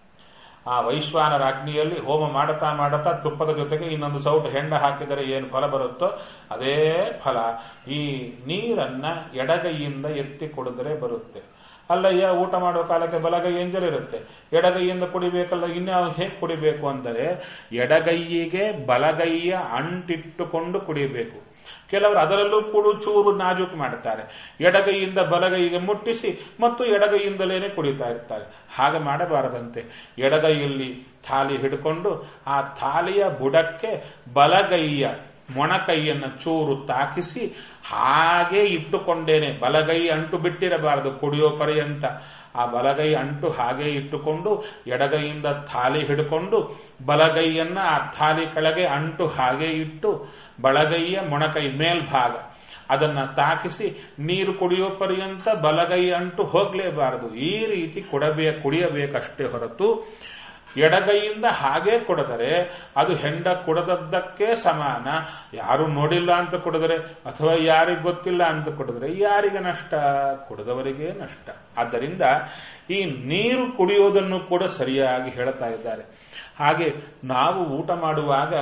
ಆ ವೈಶ್ವಾನರ ಅಗ್ನಿಯಲ್ಲಿ ಹೋಮ ಮಾಡುತ್ತಾ ಮಾಡುತ್ತಾ ತುಪ್ಪದ ಜೊತೆಗೆ ಇನ್ನೊಂದು ಸೌಟು ಹೆಂಡ ಹಾಕಿದರೆ ಏನು ಫಲ ಬರುತ್ತೋ ಅದೇ ಫಲ ಈ ನೀರನ್ನ ಎಡಗೈಯಿಂದ ಎತ್ತಿ ಕುಡಿದ್ರೆ ಬರುತ್ತೆ ಅಲ್ಲಯ್ಯ ಊಟ ಮಾಡುವ ಕಾಲಕ್ಕೆ ಬಲಗೈ ಎಂಜಲಿರುತ್ತೆ ಎಡಗೈಯಿಂದ ಕುಡಿಬೇಕಲ್ಲ ಇನ್ಯಾವ ಹೇಗೆ ಕುಡಿಬೇಕು ಅಂದರೆ ಎಡಗೈಯಿಗೆ ಬಲಗೈಯ ಅಂಟಿಟ್ಟುಕೊಂಡು ಕುಡಿಬೇಕು ಕೆಲವರು ಅದರಲ್ಲೂ ಕೂಡ ಚೂರು ನಾಜೂಕು ಮಾಡುತ್ತಾರೆ ಎಡಗೈಯಿಂದ ಬಲಗೈಗೆ ಮುಟ್ಟಿಸಿ ಮತ್ತು ಎಡಗೈಯಿಂದಲೇನೆ ಕುಡಿತಾ ಇರ್ತಾರೆ ಹಾಗೆ ಮಾಡಬಾರದಂತೆ ಎಡಗೈಯಲ್ಲಿ ಥಾಲಿ ಹಿಡ್ಕೊಂಡು ಆ ಥಾಲಿಯ ಬುಡಕ್ಕೆ ಬಲಗೈಯ ಮೊಣಕೈಯನ್ನು ಚೂರು ತಾಕಿಸಿ ಹಾಗೆ ಇಟ್ಟುಕೊಂಡೇನೆ ಬಲಗೈ ಅಂಟು ಬಿಟ್ಟಿರಬಾರದು ಕುಡಿಯೋ ಪರ್ಯಂತ ಆ ಬಲಗೈ ಅಂಟು ಹಾಗೆ ಇಟ್ಟುಕೊಂಡು ಎಡಗೈಯಿಂದ ಥಾಲಿ ಹಿಡ್ಕೊಂಡು ಬಲಗೈಯನ್ನ ಆ ಥಾಲಿ ಕೆಳಗೆ ಅಂಟು ಹಾಗೆ ಇಟ್ಟು ಬಲಗೈಯ ಮೊಣಕೈ ಮೇಲ್ಭಾಗ ಅದನ್ನ ತಾಕಿಸಿ ನೀರು ಕುಡಿಯೋ ಪರ್ಯಂತ ಬಲಗೈ ಅಂಟು ಹೋಗ್ಲೇಬಾರದು ಈ ರೀತಿ ಕೊಡಬೇ ಕುಡಿಯಬೇಕಷ್ಟೇ ಹೊರತು ಎಡಗೈಯಿಂದ ಹಾಗೆ ಕುಡಿದರೆ ಅದು ಹೆಂಡ ಕುಡದದ್ದಕ್ಕೆ ಸಮಾನ ಯಾರು ನೋಡಿಲ್ಲ ಅಂತ ಕುಡಿದ್ರೆ ಅಥವಾ ಯಾರಿಗೆ ಗೊತ್ತಿಲ್ಲ ಅಂತ ಕುಡಿದ್ರೆ ಯಾರಿಗೆ ನಷ್ಟ ಕುಡಿದವರಿಗೆ ನಷ್ಟ ಆದ್ದರಿಂದ ಈ ನೀರು ಕುಡಿಯೋದನ್ನು ಕೂಡ ಸರಿಯಾಗಿ ಹೇಳ್ತಾ ಇದ್ದಾರೆ ಹಾಗೆ ನಾವು ಊಟ ಮಾಡುವಾಗ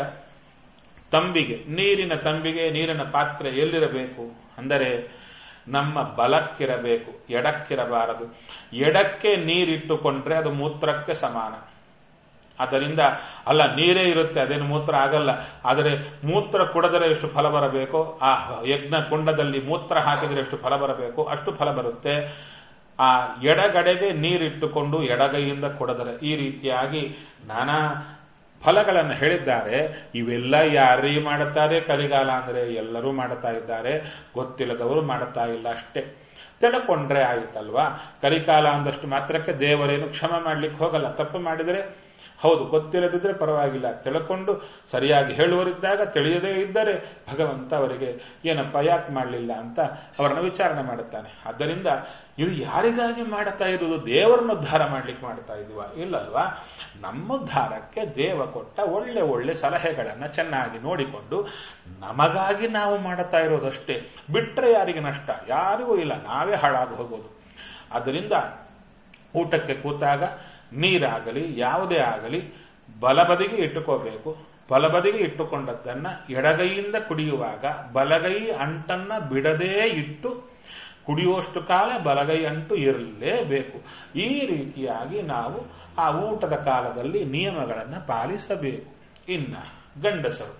ತಂಬಿಗೆ ನೀರಿನ ತಂಬಿಗೆ ನೀರಿನ ಪಾತ್ರೆ ಎಲ್ಲಿರಬೇಕು ಅಂದರೆ ನಮ್ಮ ಬಲಕ್ಕಿರಬೇಕು ಎಡಕ್ಕಿರಬಾರದು ಎಡಕ್ಕೆ ನೀರಿಟ್ಟುಕೊಂಡ್ರೆ ಅದು ಮೂತ್ರಕ್ಕೆ ಸಮಾನ ಆದ್ದರಿಂದ ಅಲ್ಲ ನೀರೇ ಇರುತ್ತೆ ಅದೇನು ಮೂತ್ರ ಆಗಲ್ಲ ಆದರೆ ಮೂತ್ರ ಕುಡದರೆ ಎಷ್ಟು ಫಲ ಬರಬೇಕು ಆ ಯಜ್ಞ ಕುಂಡದಲ್ಲಿ ಮೂತ್ರ ಹಾಕಿದರೆ ಎಷ್ಟು ಫಲ ಬರಬೇಕು ಅಷ್ಟು ಫಲ ಬರುತ್ತೆ ಆ ಎಡಗಡೆಗೆ ನೀರಿಟ್ಟುಕೊಂಡು ಎಡಗೈಯಿಂದ ಕೊಡದರೆ ಈ ರೀತಿಯಾಗಿ ನಾನಾ ಫಲಗಳನ್ನು ಹೇಳಿದ್ದಾರೆ ಇವೆಲ್ಲ ಯಾರೀ ಮಾಡುತ್ತಾರೆ ಕಲಿಗಾಲ ಅಂದರೆ ಎಲ್ಲರೂ ಮಾಡುತ್ತಾ ಇದ್ದಾರೆ ಗೊತ್ತಿಲ್ಲದವರು ಮಾಡುತ್ತಾ ಇಲ್ಲ ಅಷ್ಟೇ ತಿಳ್ಕೊಂಡ್ರೆ ಆಯಿತಲ್ವಾ ಕಲಿಕಾಲ ಅಂದಷ್ಟು ಮಾತ್ರಕ್ಕೆ ದೇವರೇನು ಕ್ಷಮ ಮಾಡ್ಲಿಕ್ಕೆ ಹೋಗಲ್ಲ ತಪ್ಪು ಮಾಡಿದರೆ ಹೌದು ಗೊತ್ತಿಲ್ಲದಿದ್ರೆ ಪರವಾಗಿಲ್ಲ ತಿಳ್ಕೊಂಡು ಸರಿಯಾಗಿ ಹೇಳುವರಿದ್ದಾಗ ತಿಳಿಯದೇ ಇದ್ದರೆ ಭಗವಂತ ಅವರಿಗೆ ಏನಪ್ಪ ಯಾಕೆ ಮಾಡಲಿಲ್ಲ ಅಂತ ಅವರನ್ನ ವಿಚಾರಣೆ ಮಾಡುತ್ತಾನೆ ಆದ್ದರಿಂದ ಇದು ಯಾರಿಗಾಗಿ ಮಾಡ್ತಾ ಇರುವುದು ದೇವರನ್ನು ಉದ್ಧಾರ ಮಾಡ್ಲಿಕ್ಕೆ ಮಾಡ್ತಾ ಇದೀವ ಇಲ್ಲಲ್ವಾ ನಮ್ಮ ಉದ್ಧಾರಕ್ಕೆ ದೇವ ಕೊಟ್ಟ ಒಳ್ಳೆ ಒಳ್ಳೆ ಸಲಹೆಗಳನ್ನ ಚೆನ್ನಾಗಿ ನೋಡಿಕೊಂಡು ನಮಗಾಗಿ ನಾವು ಮಾಡುತ್ತಾ ಇರೋದಷ್ಟೇ ಬಿಟ್ರೆ ಯಾರಿಗೆ ನಷ್ಟ ಯಾರಿಗೂ ಇಲ್ಲ ನಾವೇ ಹಾಳಾಗಿ ಹೋಗೋದು ಆದ್ದರಿಂದ ಊಟಕ್ಕೆ ಕೂತಾಗ ನೀರಾಗಲಿ ಯಾವುದೇ ಆಗಲಿ ಬಲಬದಿಗೆ ಇಟ್ಟುಕೋಬೇಕು ಬಲಬದಿಗೆ ಇಟ್ಟುಕೊಂಡದ್ದನ್ನ ಎಡಗೈಯಿಂದ ಕುಡಿಯುವಾಗ ಬಲಗೈ ಅಂಟನ್ನ ಬಿಡದೇ ಇಟ್ಟು ಕುಡಿಯುವಷ್ಟು ಕಾಲ ಬಲಗೈ ಅಂಟು ಇರಲೇಬೇಕು ಈ ರೀತಿಯಾಗಿ ನಾವು ಆ ಊಟದ ಕಾಲದಲ್ಲಿ ನಿಯಮಗಳನ್ನು ಪಾಲಿಸಬೇಕು ಇನ್ನ ಗಂಡಸರು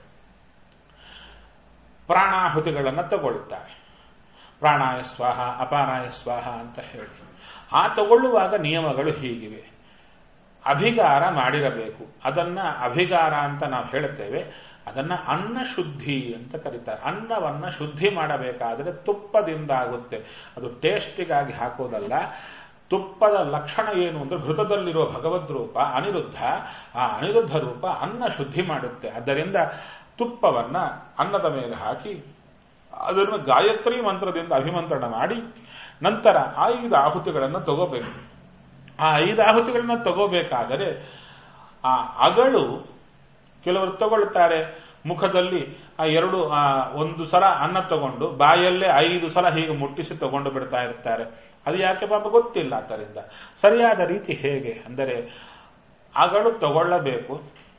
ಪ್ರಾಣಾಹುತಿಗಳನ್ನು ತಗೊಳ್ಳುತ್ತಾರೆ ಪ್ರಾಣಾಯ ಸ್ವಾಹ ಅಪಾನಾಯ ಸ್ವಾಹ ಅಂತ ಹೇಳಿ ಆ ತಗೊಳ್ಳುವಾಗ ನಿಯಮಗಳು ಹೀಗಿವೆ ಅಭಿಗಾರ ಮಾಡಿರಬೇಕು ಅದನ್ನ ಅಭಿಗಾರ ಅಂತ ನಾವು ಹೇಳುತ್ತೇವೆ ಅದನ್ನ ಅನ್ನ ಶುದ್ಧಿ ಅಂತ ಕರೀತಾರೆ ಅನ್ನವನ್ನ ಶುದ್ಧಿ ಮಾಡಬೇಕಾದ್ರೆ ತುಪ್ಪದಿಂದ ಆಗುತ್ತೆ ಅದು ಟೇಸ್ಟಿಗಾಗಿ ಹಾಕೋದಲ್ಲ ತುಪ್ಪದ ಲಕ್ಷಣ ಏನು ಅಂದ್ರೆ ಘೃತದಲ್ಲಿರುವ ಭಗವದ್ ರೂಪ ಅನಿರುದ್ಧ ಆ ಅನಿರುದ್ಧ ರೂಪ ಅನ್ನ ಶುದ್ಧಿ ಮಾಡುತ್ತೆ ಆದ್ದರಿಂದ ತುಪ್ಪವನ್ನ ಅನ್ನದ ಮೇಲೆ ಹಾಕಿ ಅದನ್ನು ಗಾಯತ್ರಿ ಮಂತ್ರದಿಂದ ಅಭಿಮಂತ್ರಣ ಮಾಡಿ ನಂತರ ಐದು ಆಹುತಿಗಳನ್ನು ತಗೋಬೇಕು ಆ ಐದು ಆಹುತಿಗಳನ್ನ ತಗೋಬೇಕಾದರೆ ಆ ಅಗಳು ಕೆಲವರು ತಗೊಳ್ತಾರೆ ಮುಖದಲ್ಲಿ ಆ ಎರಡು ಆ ಒಂದು ಸಲ ಅನ್ನ ತಗೊಂಡು ಬಾಯಲ್ಲೇ ಐದು ಸಲ ಹೀಗೆ ಮುಟ್ಟಿಸಿ ತಗೊಂಡು ಬಿಡ್ತಾ ಇರ್ತಾರೆ ಅದು ಯಾಕೆ ಪಾಪ ಗೊತ್ತಿಲ್ಲ ಅದರಿಂದ ಸರಿಯಾದ ರೀತಿ ಹೇಗೆ ಅಂದರೆ ಅಗಳು ತಗೊಳ್ಳಬೇಕು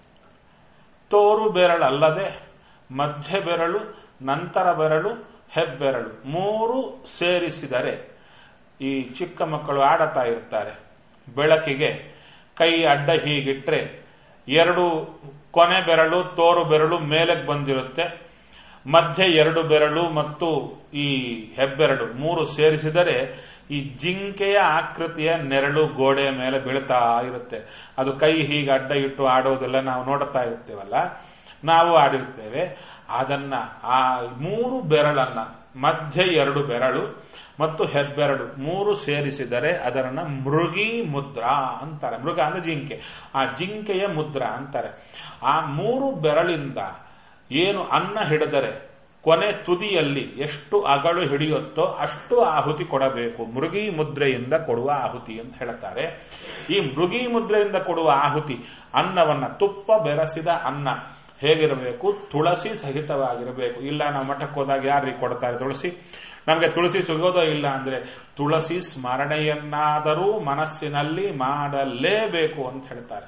ತೋರು ಬೆರಳಲ್ಲದೆ ಮಧ್ಯ ಬೆರಳು ನಂತರ ಬೆರಳು ಹೆಬ್ಬೆರಳು ಮೂರು ಸೇರಿಸಿದರೆ ಈ ಚಿಕ್ಕ ಮಕ್ಕಳು ಆಡತಾ ಇರ್ತಾರೆ ಬೆಳಕಿಗೆ ಕೈ ಅಡ್ಡ ಹೀಗಿಟ್ರೆ ಎರಡು ಕೊನೆ ಬೆರಳು ತೋರು ಬೆರಳು ಮೇಲಕ್ಕೆ ಬಂದಿರುತ್ತೆ ಮಧ್ಯೆ ಎರಡು ಬೆರಳು ಮತ್ತು ಈ ಹೆಬ್ಬೆರಳು ಮೂರು ಸೇರಿಸಿದರೆ ಈ ಜಿಂಕೆಯ ಆಕೃತಿಯ ನೆರಳು ಗೋಡೆಯ ಮೇಲೆ ಬೀಳ್ತಾ ಇರುತ್ತೆ ಅದು ಕೈ ಹೀಗೆ ಅಡ್ಡ ಇಟ್ಟು ಆಡೋದೆಲ್ಲ ನಾವು ನೋಡುತ್ತಾ ಇರ್ತೇವಲ್ಲ ನಾವು ಆಡಿರ್ತೇವೆ ಅದನ್ನ ಆ ಮೂರು ಬೆರಳನ್ನ ಮಧ್ಯೆ ಎರಡು ಬೆರಳು ಮತ್ತು ಹೆಬ್ಬೆರಳು ಮೂರು ಸೇರಿಸಿದರೆ ಅದರನ್ನ ಮೃಗಿ ಮುದ್ರಾ ಅಂತಾರೆ ಮೃಗ ಅಂದ್ರೆ ಜಿಂಕೆ ಆ ಜಿಂಕೆಯ ಮುದ್ರಾ ಅಂತಾರೆ ಆ ಮೂರು ಬೆರಳಿಂದ ಏನು ಅನ್ನ ಹಿಡಿದರೆ ಕೊನೆ ತುದಿಯಲ್ಲಿ ಎಷ್ಟು ಅಗಳು ಹಿಡಿಯುತ್ತೋ ಅಷ್ಟು ಆಹುತಿ ಕೊಡಬೇಕು ಮೃಗಿ ಮುದ್ರೆಯಿಂದ ಕೊಡುವ ಆಹುತಿ ಅಂತ ಹೇಳ್ತಾರೆ ಈ ಮೃಗಿ ಮುದ್ರೆಯಿಂದ ಕೊಡುವ ಆಹುತಿ ಅನ್ನವನ್ನ ತುಪ್ಪ ಬೆರೆಸಿದ ಅನ್ನ ಹೇಗಿರಬೇಕು ತುಳಸಿ ಸಹಿತವಾಗಿರಬೇಕು ಇಲ್ಲ ನಾವು ಮಠಕ್ಕೆ ಹೋದಾಗ ಯಾರಿಗೆ ಕೊಡ್ತಾರೆ ತುಳಸಿ ನಮಗೆ ತುಳಸಿ ಸಿಗೋದೋ ಇಲ್ಲ ಅಂದ್ರೆ ತುಳಸಿ ಸ್ಮರಣೆಯನ್ನಾದರೂ ಮನಸ್ಸಿನಲ್ಲಿ ಮಾಡಲೇಬೇಕು ಅಂತ ಹೇಳ್ತಾರೆ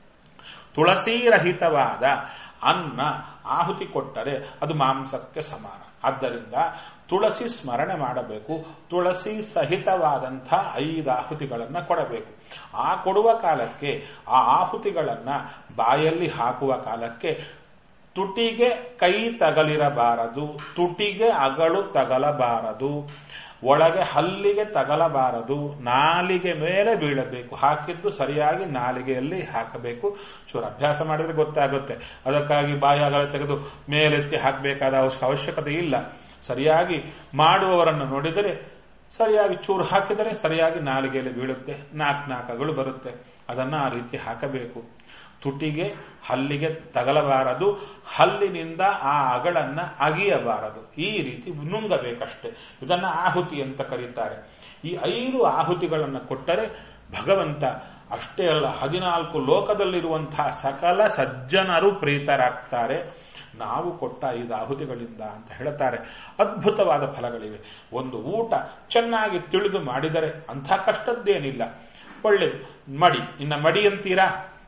ತುಳಸಿ ರಹಿತವಾದ ಅನ್ನ ಆಹುತಿ ಕೊಟ್ಟರೆ ಅದು ಮಾಂಸಕ್ಕೆ ಸಮಾನ ಆದ್ದರಿಂದ ತುಳಸಿ ಸ್ಮರಣೆ ಮಾಡಬೇಕು ತುಳಸಿ ಸಹಿತವಾದಂಥ ಐದು ಆಹುತಿಗಳನ್ನ ಕೊಡಬೇಕು ಆ ಕೊಡುವ ಕಾಲಕ್ಕೆ ಆ ಆಹುತಿಗಳನ್ನ ಬಾಯಲ್ಲಿ ಹಾಕುವ ಕಾಲಕ್ಕೆ ತುಟಿಗೆ ಕೈ ತಗಲಿರಬಾರದು ತುಟಿಗೆ ಅಗಳು ತಗಲಬಾರದು ಒಳಗೆ ಹಲ್ಲಿಗೆ ತಗಲಬಾರದು ನಾಲಿಗೆ ಮೇಲೆ ಬೀಳಬೇಕು ಹಾಕಿದ್ದು ಸರಿಯಾಗಿ ನಾಲಿಗೆಯಲ್ಲಿ ಹಾಕಬೇಕು ಚೂರು ಅಭ್ಯಾಸ ಮಾಡಿದ್ರೆ ಗೊತ್ತಾಗುತ್ತೆ ಅದಕ್ಕಾಗಿ ಬಾಯಿ ಅಗಲ ತೆಗೆದು ಮೇಲೆತ್ತಿ ಹಾಕಬೇಕಾದ ಅವಶ್ಯಕತೆ ಇಲ್ಲ ಸರಿಯಾಗಿ ಮಾಡುವವರನ್ನು ನೋಡಿದರೆ ಸರಿಯಾಗಿ ಚೂರು ಹಾಕಿದರೆ ಸರಿಯಾಗಿ ನಾಲಿಗೆಯಲ್ಲಿ ಬೀಳುತ್ತೆ ನಾಲ್ಕು ನಾಲ್ಕಗಳು ಬರುತ್ತೆ ಅದನ್ನ ಆ ರೀತಿ ಹಾಕಬೇಕು ತುಟಿಗೆ ಹಲ್ಲಿಗೆ ತಗಲಬಾರದು ಹಲ್ಲಿನಿಂದ ಆ ಅಗಳನ್ನ ಅಗಿಯಬಾರದು ಈ ರೀತಿ ನುಂಗಬೇಕಷ್ಟೆ ಇದನ್ನ ಆಹುತಿ ಅಂತ ಕರೀತಾರೆ ಈ ಐದು ಆಹುತಿಗಳನ್ನು ಕೊಟ್ಟರೆ ಭಗವಂತ ಅಷ್ಟೇ ಅಲ್ಲ ಹದಿನಾಲ್ಕು ಲೋಕದಲ್ಲಿರುವಂತಹ ಸಕಲ ಸಜ್ಜನರು ಪ್ರೀತರಾಗ್ತಾರೆ ನಾವು ಕೊಟ್ಟ ಐದು ಆಹುತಿಗಳಿಂದ ಅಂತ ಹೇಳ್ತಾರೆ ಅದ್ಭುತವಾದ ಫಲಗಳಿವೆ ಒಂದು ಊಟ ಚೆನ್ನಾಗಿ ತಿಳಿದು ಮಾಡಿದರೆ ಅಂಥ ಕಷ್ಟದ್ದೇನಿಲ್ಲ ಒಳ್ಳೇದು ಮಡಿ ಇನ್ನ ಮಡಿ ಅಂತೀರಾ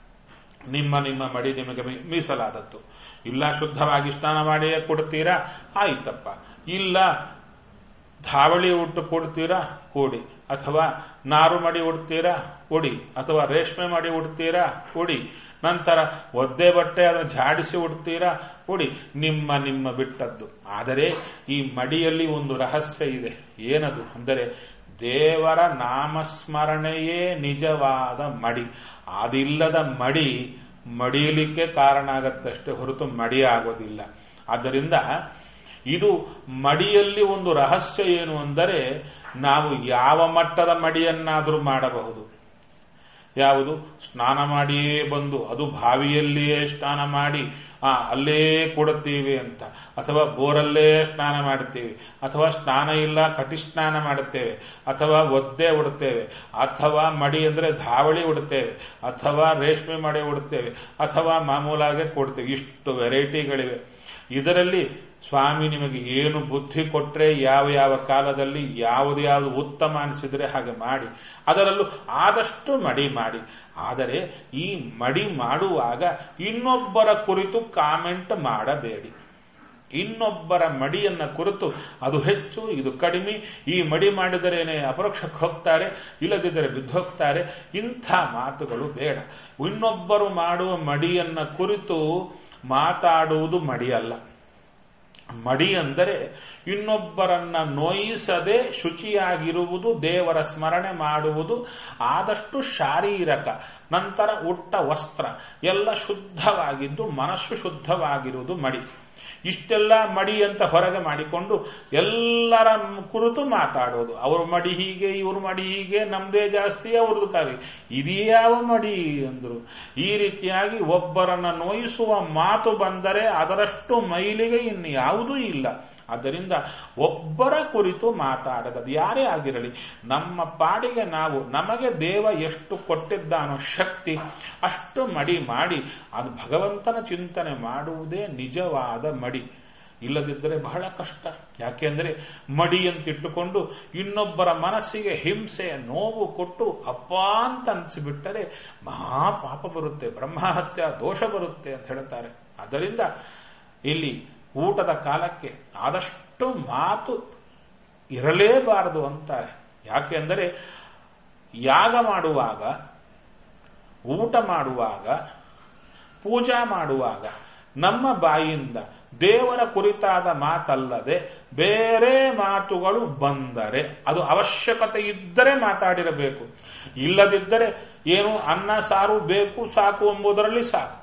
ನಿಮ್ಮ ನಿಮ್ಮ ಮಡಿ ನಿಮಗೆ ಮೀಸಲಾದದ್ದು ಇಲ್ಲ ಶುದ್ಧವಾಗಿ ಸ್ನಾನ ಮಾಡಿಯೇ ಕೊಡ್ತೀರಾ ಆಯ್ತಪ್ಪ ಇಲ್ಲ ಧಾವಳಿ ಉಟ್ಟು ಕೊಡ್ತೀರಾ ಕೊಡಿ ಅಥವಾ ನಾರು ಮಡಿ ಉಡ್ತೀರಾ ಉಡಿ ಅಥವಾ ರೇಷ್ಮೆ ಮಡಿ ಉಡ್ತೀರಾ ಉಡಿ ನಂತರ ಒದ್ದೆ ಬಟ್ಟೆ ಅದನ್ನು ಜಾಡಿಸಿ ಉಡ್ತೀರಾ ಉಡಿ ನಿಮ್ಮ ನಿಮ್ಮ ಬಿಟ್ಟದ್ದು ಆದರೆ ಈ ಮಡಿಯಲ್ಲಿ ಒಂದು ರಹಸ್ಯ ಇದೆ ಏನದು ಅಂದರೆ ದೇವರ ನಾಮಸ್ಮರಣೆಯೇ ನಿಜವಾದ ಮಡಿ ಅದಿಲ್ಲದ ಮಡಿ ಮಡಿಯಲಿಕ್ಕೆ ಕಾರಣ ಆಗತ್ತಷ್ಟೇ ಹೊರತು ಮಡಿ ಆಗೋದಿಲ್ಲ ಆದ್ದರಿಂದ ಇದು ಮಡಿಯಲ್ಲಿ ಒಂದು ರಹಸ್ಯ ಏನು ಅಂದರೆ ನಾವು ಯಾವ ಮಟ್ಟದ ಮಡಿಯನ್ನಾದರೂ ಮಾಡಬಹುದು ಯಾವುದು ಸ್ನಾನ ಮಾಡಿಯೇ ಬಂದು ಅದು ಬಾವಿಯಲ್ಲಿಯೇ ಸ್ನಾನ ಮಾಡಿ ಆ ಅಲ್ಲೇ ಕೊಡುತ್ತೀವಿ ಅಂತ ಅಥವಾ ಬೋರಲ್ಲೇ ಸ್ನಾನ ಮಾಡುತ್ತೀವಿ ಅಥವಾ ಸ್ನಾನ ಇಲ್ಲ ಕಟಿ ಸ್ನಾನ ಮಾಡುತ್ತೇವೆ ಅಥವಾ ಒದ್ದೆ ಉಡುತ್ತೇವೆ ಅಥವಾ ಮಡಿ ಅಂದ್ರೆ ಧಾವಳಿ ಉಡುತ್ತೇವೆ ಅಥವಾ ರೇಷ್ಮೆ ಮಡಿ ಉಡುತ್ತೇವೆ ಅಥವಾ ಮಾಮೂಲಾಗೆ ಕೊಡ್ತೇವೆ ಇಷ್ಟು ವೆರೈಟಿಗಳಿವೆ ಇದರಲ್ಲಿ ಸ್ವಾಮಿ ನಿಮಗೆ ಏನು ಬುದ್ಧಿ ಕೊಟ್ರೆ ಯಾವ ಯಾವ ಕಾಲದಲ್ಲಿ ಯಾವುದು ಯಾವುದು ಉತ್ತಮ ಅನಿಸಿದ್ರೆ ಹಾಗೆ ಮಾಡಿ ಅದರಲ್ಲೂ ಆದಷ್ಟು ಮಡಿ ಮಾಡಿ ಆದರೆ ಈ ಮಡಿ ಮಾಡುವಾಗ ಇನ್ನೊಬ್ಬರ ಕುರಿತು ಕಾಮೆಂಟ್ ಮಾಡಬೇಡಿ ಇನ್ನೊಬ್ಬರ ಮಡಿಯನ್ನ ಕುರಿತು ಅದು ಹೆಚ್ಚು ಇದು ಕಡಿಮೆ ಈ ಮಡಿ ಮಾಡಿದರೇನೆ ಅಪರೋಕ್ಷಕ್ಕೆ ಹೋಗ್ತಾರೆ ಇಲ್ಲದಿದ್ದರೆ ಬಿದ್ದೋಗ್ತಾರೆ ಇಂಥ ಮಾತುಗಳು ಬೇಡ ಇನ್ನೊಬ್ಬರು ಮಾಡುವ ಮಡಿಯನ್ನ ಕುರಿತು ಮಾತಾಡುವುದು ಮಡಿಯಲ್ಲ ಮಡಿ ಅಂದರೆ ಇನ್ನೊಬ್ಬರನ್ನ ನೋಯಿಸದೆ ಶುಚಿಯಾಗಿರುವುದು ದೇವರ ಸ್ಮರಣೆ ಮಾಡುವುದು ಆದಷ್ಟು ಶಾರೀರಕ ನಂತರ ಉಟ್ಟ ವಸ್ತ್ರ ಎಲ್ಲ ಶುದ್ಧವಾಗಿದ್ದು ಮನಸ್ಸು ಶುದ್ಧವಾಗಿರುವುದು ಮಡಿ ಇಷ್ಟೆಲ್ಲ ಮಡಿ ಅಂತ ಹೊರಗೆ ಮಾಡಿಕೊಂಡು ಎಲ್ಲರ ಕುರಿತು ಮಾತಾಡೋದು ಅವ್ರ ಮಡಿ ಹೀಗೆ ಇವ್ರ ಮಡಿ ಹೀಗೆ ನಮ್ದೇ ಜಾಸ್ತಿ ಅವ್ರದ್ದು ಕವಿ ಇದ್ಯಾವ ಮಡಿ ಅಂದ್ರು ಈ ರೀತಿಯಾಗಿ ಒಬ್ಬರನ್ನ ನೋಯಿಸುವ ಮಾತು ಬಂದರೆ ಅದರಷ್ಟು ಮೈಲಿಗೆ ಇನ್ನು ಯಾವುದೂ ಇಲ್ಲ ಆದ್ದರಿಂದ ಒಬ್ಬರ ಕುರಿತು ಮಾತಾಡದದು ಯಾರೇ ಆಗಿರಲಿ ನಮ್ಮ ಪಾಡಿಗೆ ನಾವು ನಮಗೆ ದೇವ ಎಷ್ಟು ಕೊಟ್ಟಿದ್ದಾನೋ ಶಕ್ತಿ ಅಷ್ಟು ಮಡಿ ಮಾಡಿ ಅದು ಭಗವಂತನ ಚಿಂತನೆ ಮಾಡುವುದೇ ನಿಜವಾದ ಮಡಿ ಇಲ್ಲದಿದ್ದರೆ ಬಹಳ ಕಷ್ಟ ಯಾಕೆಂದ್ರೆ ಮಡಿ ಅಂತಿಟ್ಟುಕೊಂಡು ಇನ್ನೊಬ್ಬರ ಮನಸ್ಸಿಗೆ ಹಿಂಸೆ ನೋವು ಕೊಟ್ಟು ಅಪ್ಪ ಅಂತ ಅನಿಸಿಬಿಟ್ಟರೆ ಮಹಾ ಪಾಪ ಬರುತ್ತೆ ಬ್ರಹ್ಮಹತ್ಯ ದೋಷ ಬರುತ್ತೆ ಅಂತ ಹೇಳ್ತಾರೆ ಅದರಿಂದ ಇಲ್ಲಿ ಊಟದ ಕಾಲಕ್ಕೆ ಆದಷ್ಟು ಮಾತು ಇರಲೇಬಾರದು ಅಂತಾರೆ ಯಾಕೆಂದರೆ ಯಾಗ ಮಾಡುವಾಗ ಊಟ ಮಾಡುವಾಗ ಪೂಜಾ ಮಾಡುವಾಗ ನಮ್ಮ ಬಾಯಿಯಿಂದ ದೇವರ ಕುರಿತಾದ ಮಾತಲ್ಲದೆ ಬೇರೆ ಮಾತುಗಳು ಬಂದರೆ ಅದು ಅವಶ್ಯಕತೆ ಇದ್ದರೆ ಮಾತಾಡಿರಬೇಕು ಇಲ್ಲದಿದ್ದರೆ ಏನು ಅನ್ನ ಸಾರು ಬೇಕು ಸಾಕು ಎಂಬುದರಲ್ಲಿ ಸಾಕು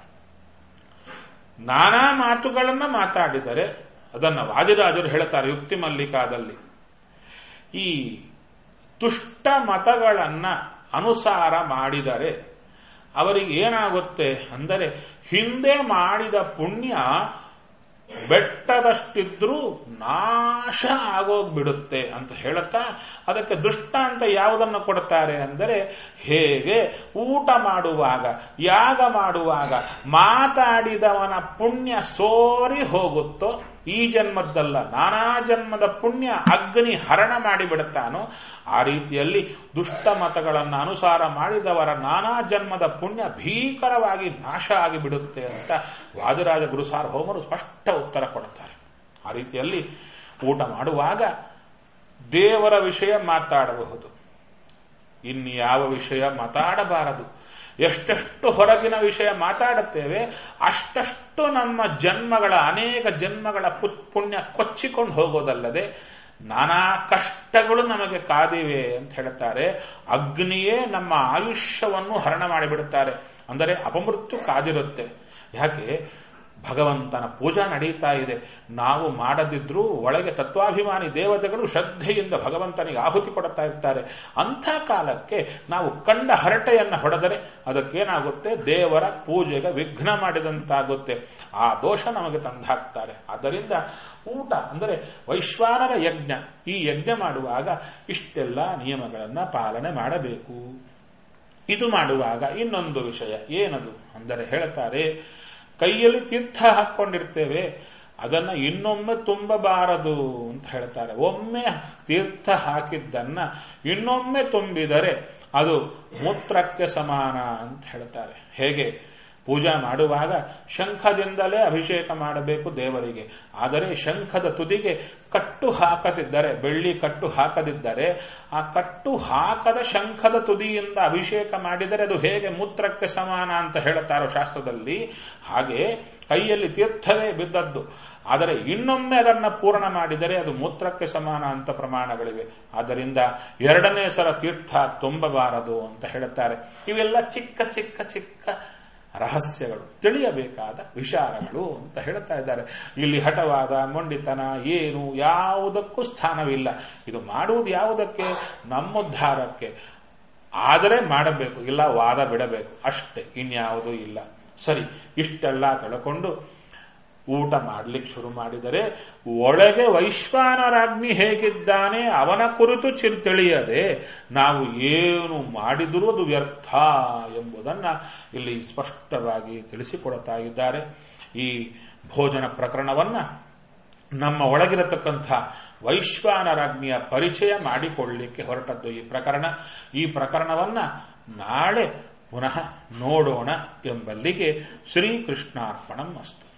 ನಾನಾ ಮಾತುಗಳನ್ನ ಮಾತಾಡಿದರೆ ಅದನ್ನ ವಾದಿರಾಜರು ಹೇಳ್ತಾರೆ ಯುಕ್ತಿ ಮಲ್ಲಿಕಾದಲ್ಲಿ ಈ ದುಷ್ಟ ಮತಗಳನ್ನ ಅನುಸಾರ ಮಾಡಿದರೆ ಅವರಿಗೆ ಏನಾಗುತ್ತೆ ಅಂದರೆ ಹಿಂದೆ ಮಾಡಿದ ಪುಣ್ಯ ಬೆಟ್ಟದಷ್ಟಿದ್ರೂ ನಾಶ ಆಗೋಗ್ಬಿಡುತ್ತೆ ಅಂತ ಹೇಳುತ್ತಾ ಅದಕ್ಕೆ ದೃಷ್ಟಾಂತ ಯಾವುದನ್ನು ಕೊಡ್ತಾರೆ ಅಂದರೆ ಹೇಗೆ ಊಟ ಮಾಡುವಾಗ ಯಾಗ ಮಾಡುವಾಗ ಮಾತಾಡಿದವನ ಪುಣ್ಯ ಸೋರಿ ಹೋಗುತ್ತೋ ಈ ಜನ್ಮದ್ದಲ್ಲ ನಾನಾ ಜನ್ಮದ ಪುಣ್ಯ ಅಗ್ನಿ ಹರಣ ಮಾಡಿಬಿಡುತ್ತಾನೋ ಆ ರೀತಿಯಲ್ಲಿ ದುಷ್ಟ ಮತಗಳನ್ನು ಅನುಸಾರ ಮಾಡಿದವರ ನಾನಾ ಜನ್ಮದ ಪುಣ್ಯ ಭೀಕರವಾಗಿ ನಾಶ ಆಗಿಬಿಡುತ್ತೆ ಅಂತ ವಾದಿರಾಜ ಗುರುಸಾರ್ವಭೌಮರು ಸ್ಪಷ್ಟ ಉತ್ತರ ಕೊಡ್ತಾರೆ ಆ ರೀತಿಯಲ್ಲಿ ಊಟ ಮಾಡುವಾಗ ದೇವರ ವಿಷಯ ಮಾತಾಡಬಹುದು ಇನ್ಯಾವ ವಿಷಯ ಮಾತಾಡಬಾರದು ಎಷ್ಟೆಷ್ಟು ಹೊರಗಿನ ವಿಷಯ ಮಾತಾಡುತ್ತೇವೆ ಅಷ್ಟಷ್ಟು ನಮ್ಮ ಜನ್ಮಗಳ ಅನೇಕ ಜನ್ಮಗಳ ಪುಣ್ಯ ಕೊಚ್ಚಿಕೊಂಡು ಹೋಗೋದಲ್ಲದೆ ನಾನಾ ಕಷ್ಟಗಳು ನಮಗೆ ಕಾದಿವೆ ಅಂತ ಹೇಳ್ತಾರೆ ಅಗ್ನಿಯೇ ನಮ್ಮ ಆಯುಷ್ಯವನ್ನು ಹರಣ ಮಾಡಿಬಿಡುತ್ತಾರೆ ಅಂದರೆ ಅಪಮೃತ್ಯು ಕಾದಿರುತ್ತೆ ಯಾಕೆ ಭಗವಂತನ ಪೂಜಾ ನಡೀತಾ ಇದೆ ನಾವು ಮಾಡದಿದ್ರೂ ಒಳಗೆ ತತ್ವಾಭಿಮಾನಿ ದೇವತೆಗಳು ಶ್ರದ್ಧೆಯಿಂದ ಭಗವಂತನಿಗೆ ಆಹುತಿ ಕೊಡುತ್ತಾ ಇರ್ತಾರೆ ಅಂಥ ಕಾಲಕ್ಕೆ ನಾವು ಕಂಡ ಹರಟೆಯನ್ನು ಹೊಡೆದರೆ ಅದಕ್ಕೇನಾಗುತ್ತೆ ದೇವರ ಪೂಜೆಗೆ ವಿಘ್ನ ಮಾಡಿದಂತಾಗುತ್ತೆ ಆ ದೋಷ ನಮಗೆ ತಂದಾಕ್ತಾರೆ ಆದ್ದರಿಂದ ಊಟ ಅಂದರೆ ವೈಶ್ವಾನರ ಯಜ್ಞ ಈ ಯಜ್ಞ ಮಾಡುವಾಗ ಇಷ್ಟೆಲ್ಲ ನಿಯಮಗಳನ್ನು ಪಾಲನೆ ಮಾಡಬೇಕು ಇದು ಮಾಡುವಾಗ ಇನ್ನೊಂದು ವಿಷಯ ಏನದು ಅಂದರೆ ಹೇಳ್ತಾರೆ ಕೈಯಲ್ಲಿ ತೀರ್ಥ ಹಾಕೊಂಡಿರ್ತೇವೆ ಅದನ್ನ ಇನ್ನೊಮ್ಮೆ ತುಂಬಬಾರದು ಅಂತ ಹೇಳ್ತಾರೆ ಒಮ್ಮೆ ತೀರ್ಥ ಹಾಕಿದ್ದನ್ನ ಇನ್ನೊಮ್ಮೆ ತುಂಬಿದರೆ ಅದು ಮೂತ್ರಕ್ಕೆ ಸಮಾನ ಅಂತ ಹೇಳ್ತಾರೆ ಹೇಗೆ ಪೂಜಾ ಮಾಡುವಾಗ ಶಂಖದಿಂದಲೇ ಅಭಿಷೇಕ ಮಾಡಬೇಕು ದೇವರಿಗೆ ಆದರೆ ಶಂಖದ ತುದಿಗೆ ಕಟ್ಟು ಹಾಕದಿದ್ದರೆ ಬೆಳ್ಳಿ ಕಟ್ಟು ಹಾಕದಿದ್ದರೆ ಆ ಕಟ್ಟು ಹಾಕದ ಶಂಖದ ತುದಿಯಿಂದ ಅಭಿಷೇಕ ಮಾಡಿದರೆ ಅದು ಹೇಗೆ ಮೂತ್ರಕ್ಕೆ ಸಮಾನ ಅಂತ ಹೇಳ್ತಾರೋ ಶಾಸ್ತ್ರದಲ್ಲಿ ಹಾಗೆ ಕೈಯಲ್ಲಿ ತೀರ್ಥವೇ ಬಿದ್ದದ್ದು ಆದರೆ ಇನ್ನೊಮ್ಮೆ ಅದನ್ನ ಪೂರ್ಣ ಮಾಡಿದರೆ ಅದು ಮೂತ್ರಕ್ಕೆ ಸಮಾನ ಅಂತ ಪ್ರಮಾಣಗಳಿವೆ ಆದ್ದರಿಂದ ಎರಡನೇ ಸಲ ತೀರ್ಥ ತುಂಬಬಾರದು ಅಂತ ಹೇಳುತ್ತಾರೆ ಇವೆಲ್ಲ ಚಿಕ್ಕ ಚಿಕ್ಕ ಚಿಕ್ಕ ರಹಸ್ಯಗಳು ತಿಳಿಯಬೇಕಾದ ವಿಚಾರಗಳು ಅಂತ ಹೇಳ್ತಾ ಇದ್ದಾರೆ ಇಲ್ಲಿ ಹಠವಾದ ಮೊಂಡಿತನ ಏನು ಯಾವುದಕ್ಕೂ ಸ್ಥಾನವಿಲ್ಲ ಇದು ಮಾಡುವುದು ಯಾವುದಕ್ಕೆ ನಮ್ಮುದ್ಧಾರಕ್ಕೆ ಆದರೆ ಮಾಡಬೇಕು ಇಲ್ಲ ವಾದ ಬಿಡಬೇಕು ಅಷ್ಟೇ ಇನ್ಯಾವುದೂ ಇಲ್ಲ ಸರಿ ಇಷ್ಟೆಲ್ಲ ತಿಳ್ಕೊಂಡು ಊಟ ಮಾಡ್ಲಿಕ್ಕೆ ಶುರು ಮಾಡಿದರೆ ಒಳಗೆ ವೈಶ್ವಾನರಾಜ್ಞಿ ಹೇಗಿದ್ದಾನೆ ಅವನ ಕುರಿತು ಚಿರ್ ತಿಳಿಯದೆ ನಾವು ಏನು ಮಾಡಿದರೂ ಅದು ವ್ಯರ್ಥ ಎಂಬುದನ್ನ ಇಲ್ಲಿ ಸ್ಪಷ್ಟವಾಗಿ ತಿಳಿಸಿಕೊಡುತ್ತಾ ಇದ್ದಾರೆ ಈ ಭೋಜನ ಪ್ರಕರಣವನ್ನ ನಮ್ಮ ಒಳಗಿರತಕ್ಕಂಥ ವೈಶ್ವಾನರಾಜ್ಞಿಯ ಪರಿಚಯ ಮಾಡಿಕೊಳ್ಳಲಿಕ್ಕೆ ಹೊರಟದ್ದು ಈ ಪ್ರಕರಣ ಈ ಪ್ರಕರಣವನ್ನ ನಾಳೆ ಪುನಃ ನೋಡೋಣ ಎಂಬಲ್ಲಿಗೆ ಶ್ರೀಕೃಷ್ಣಾರ್ಪಣಂ ಅಸ್ತು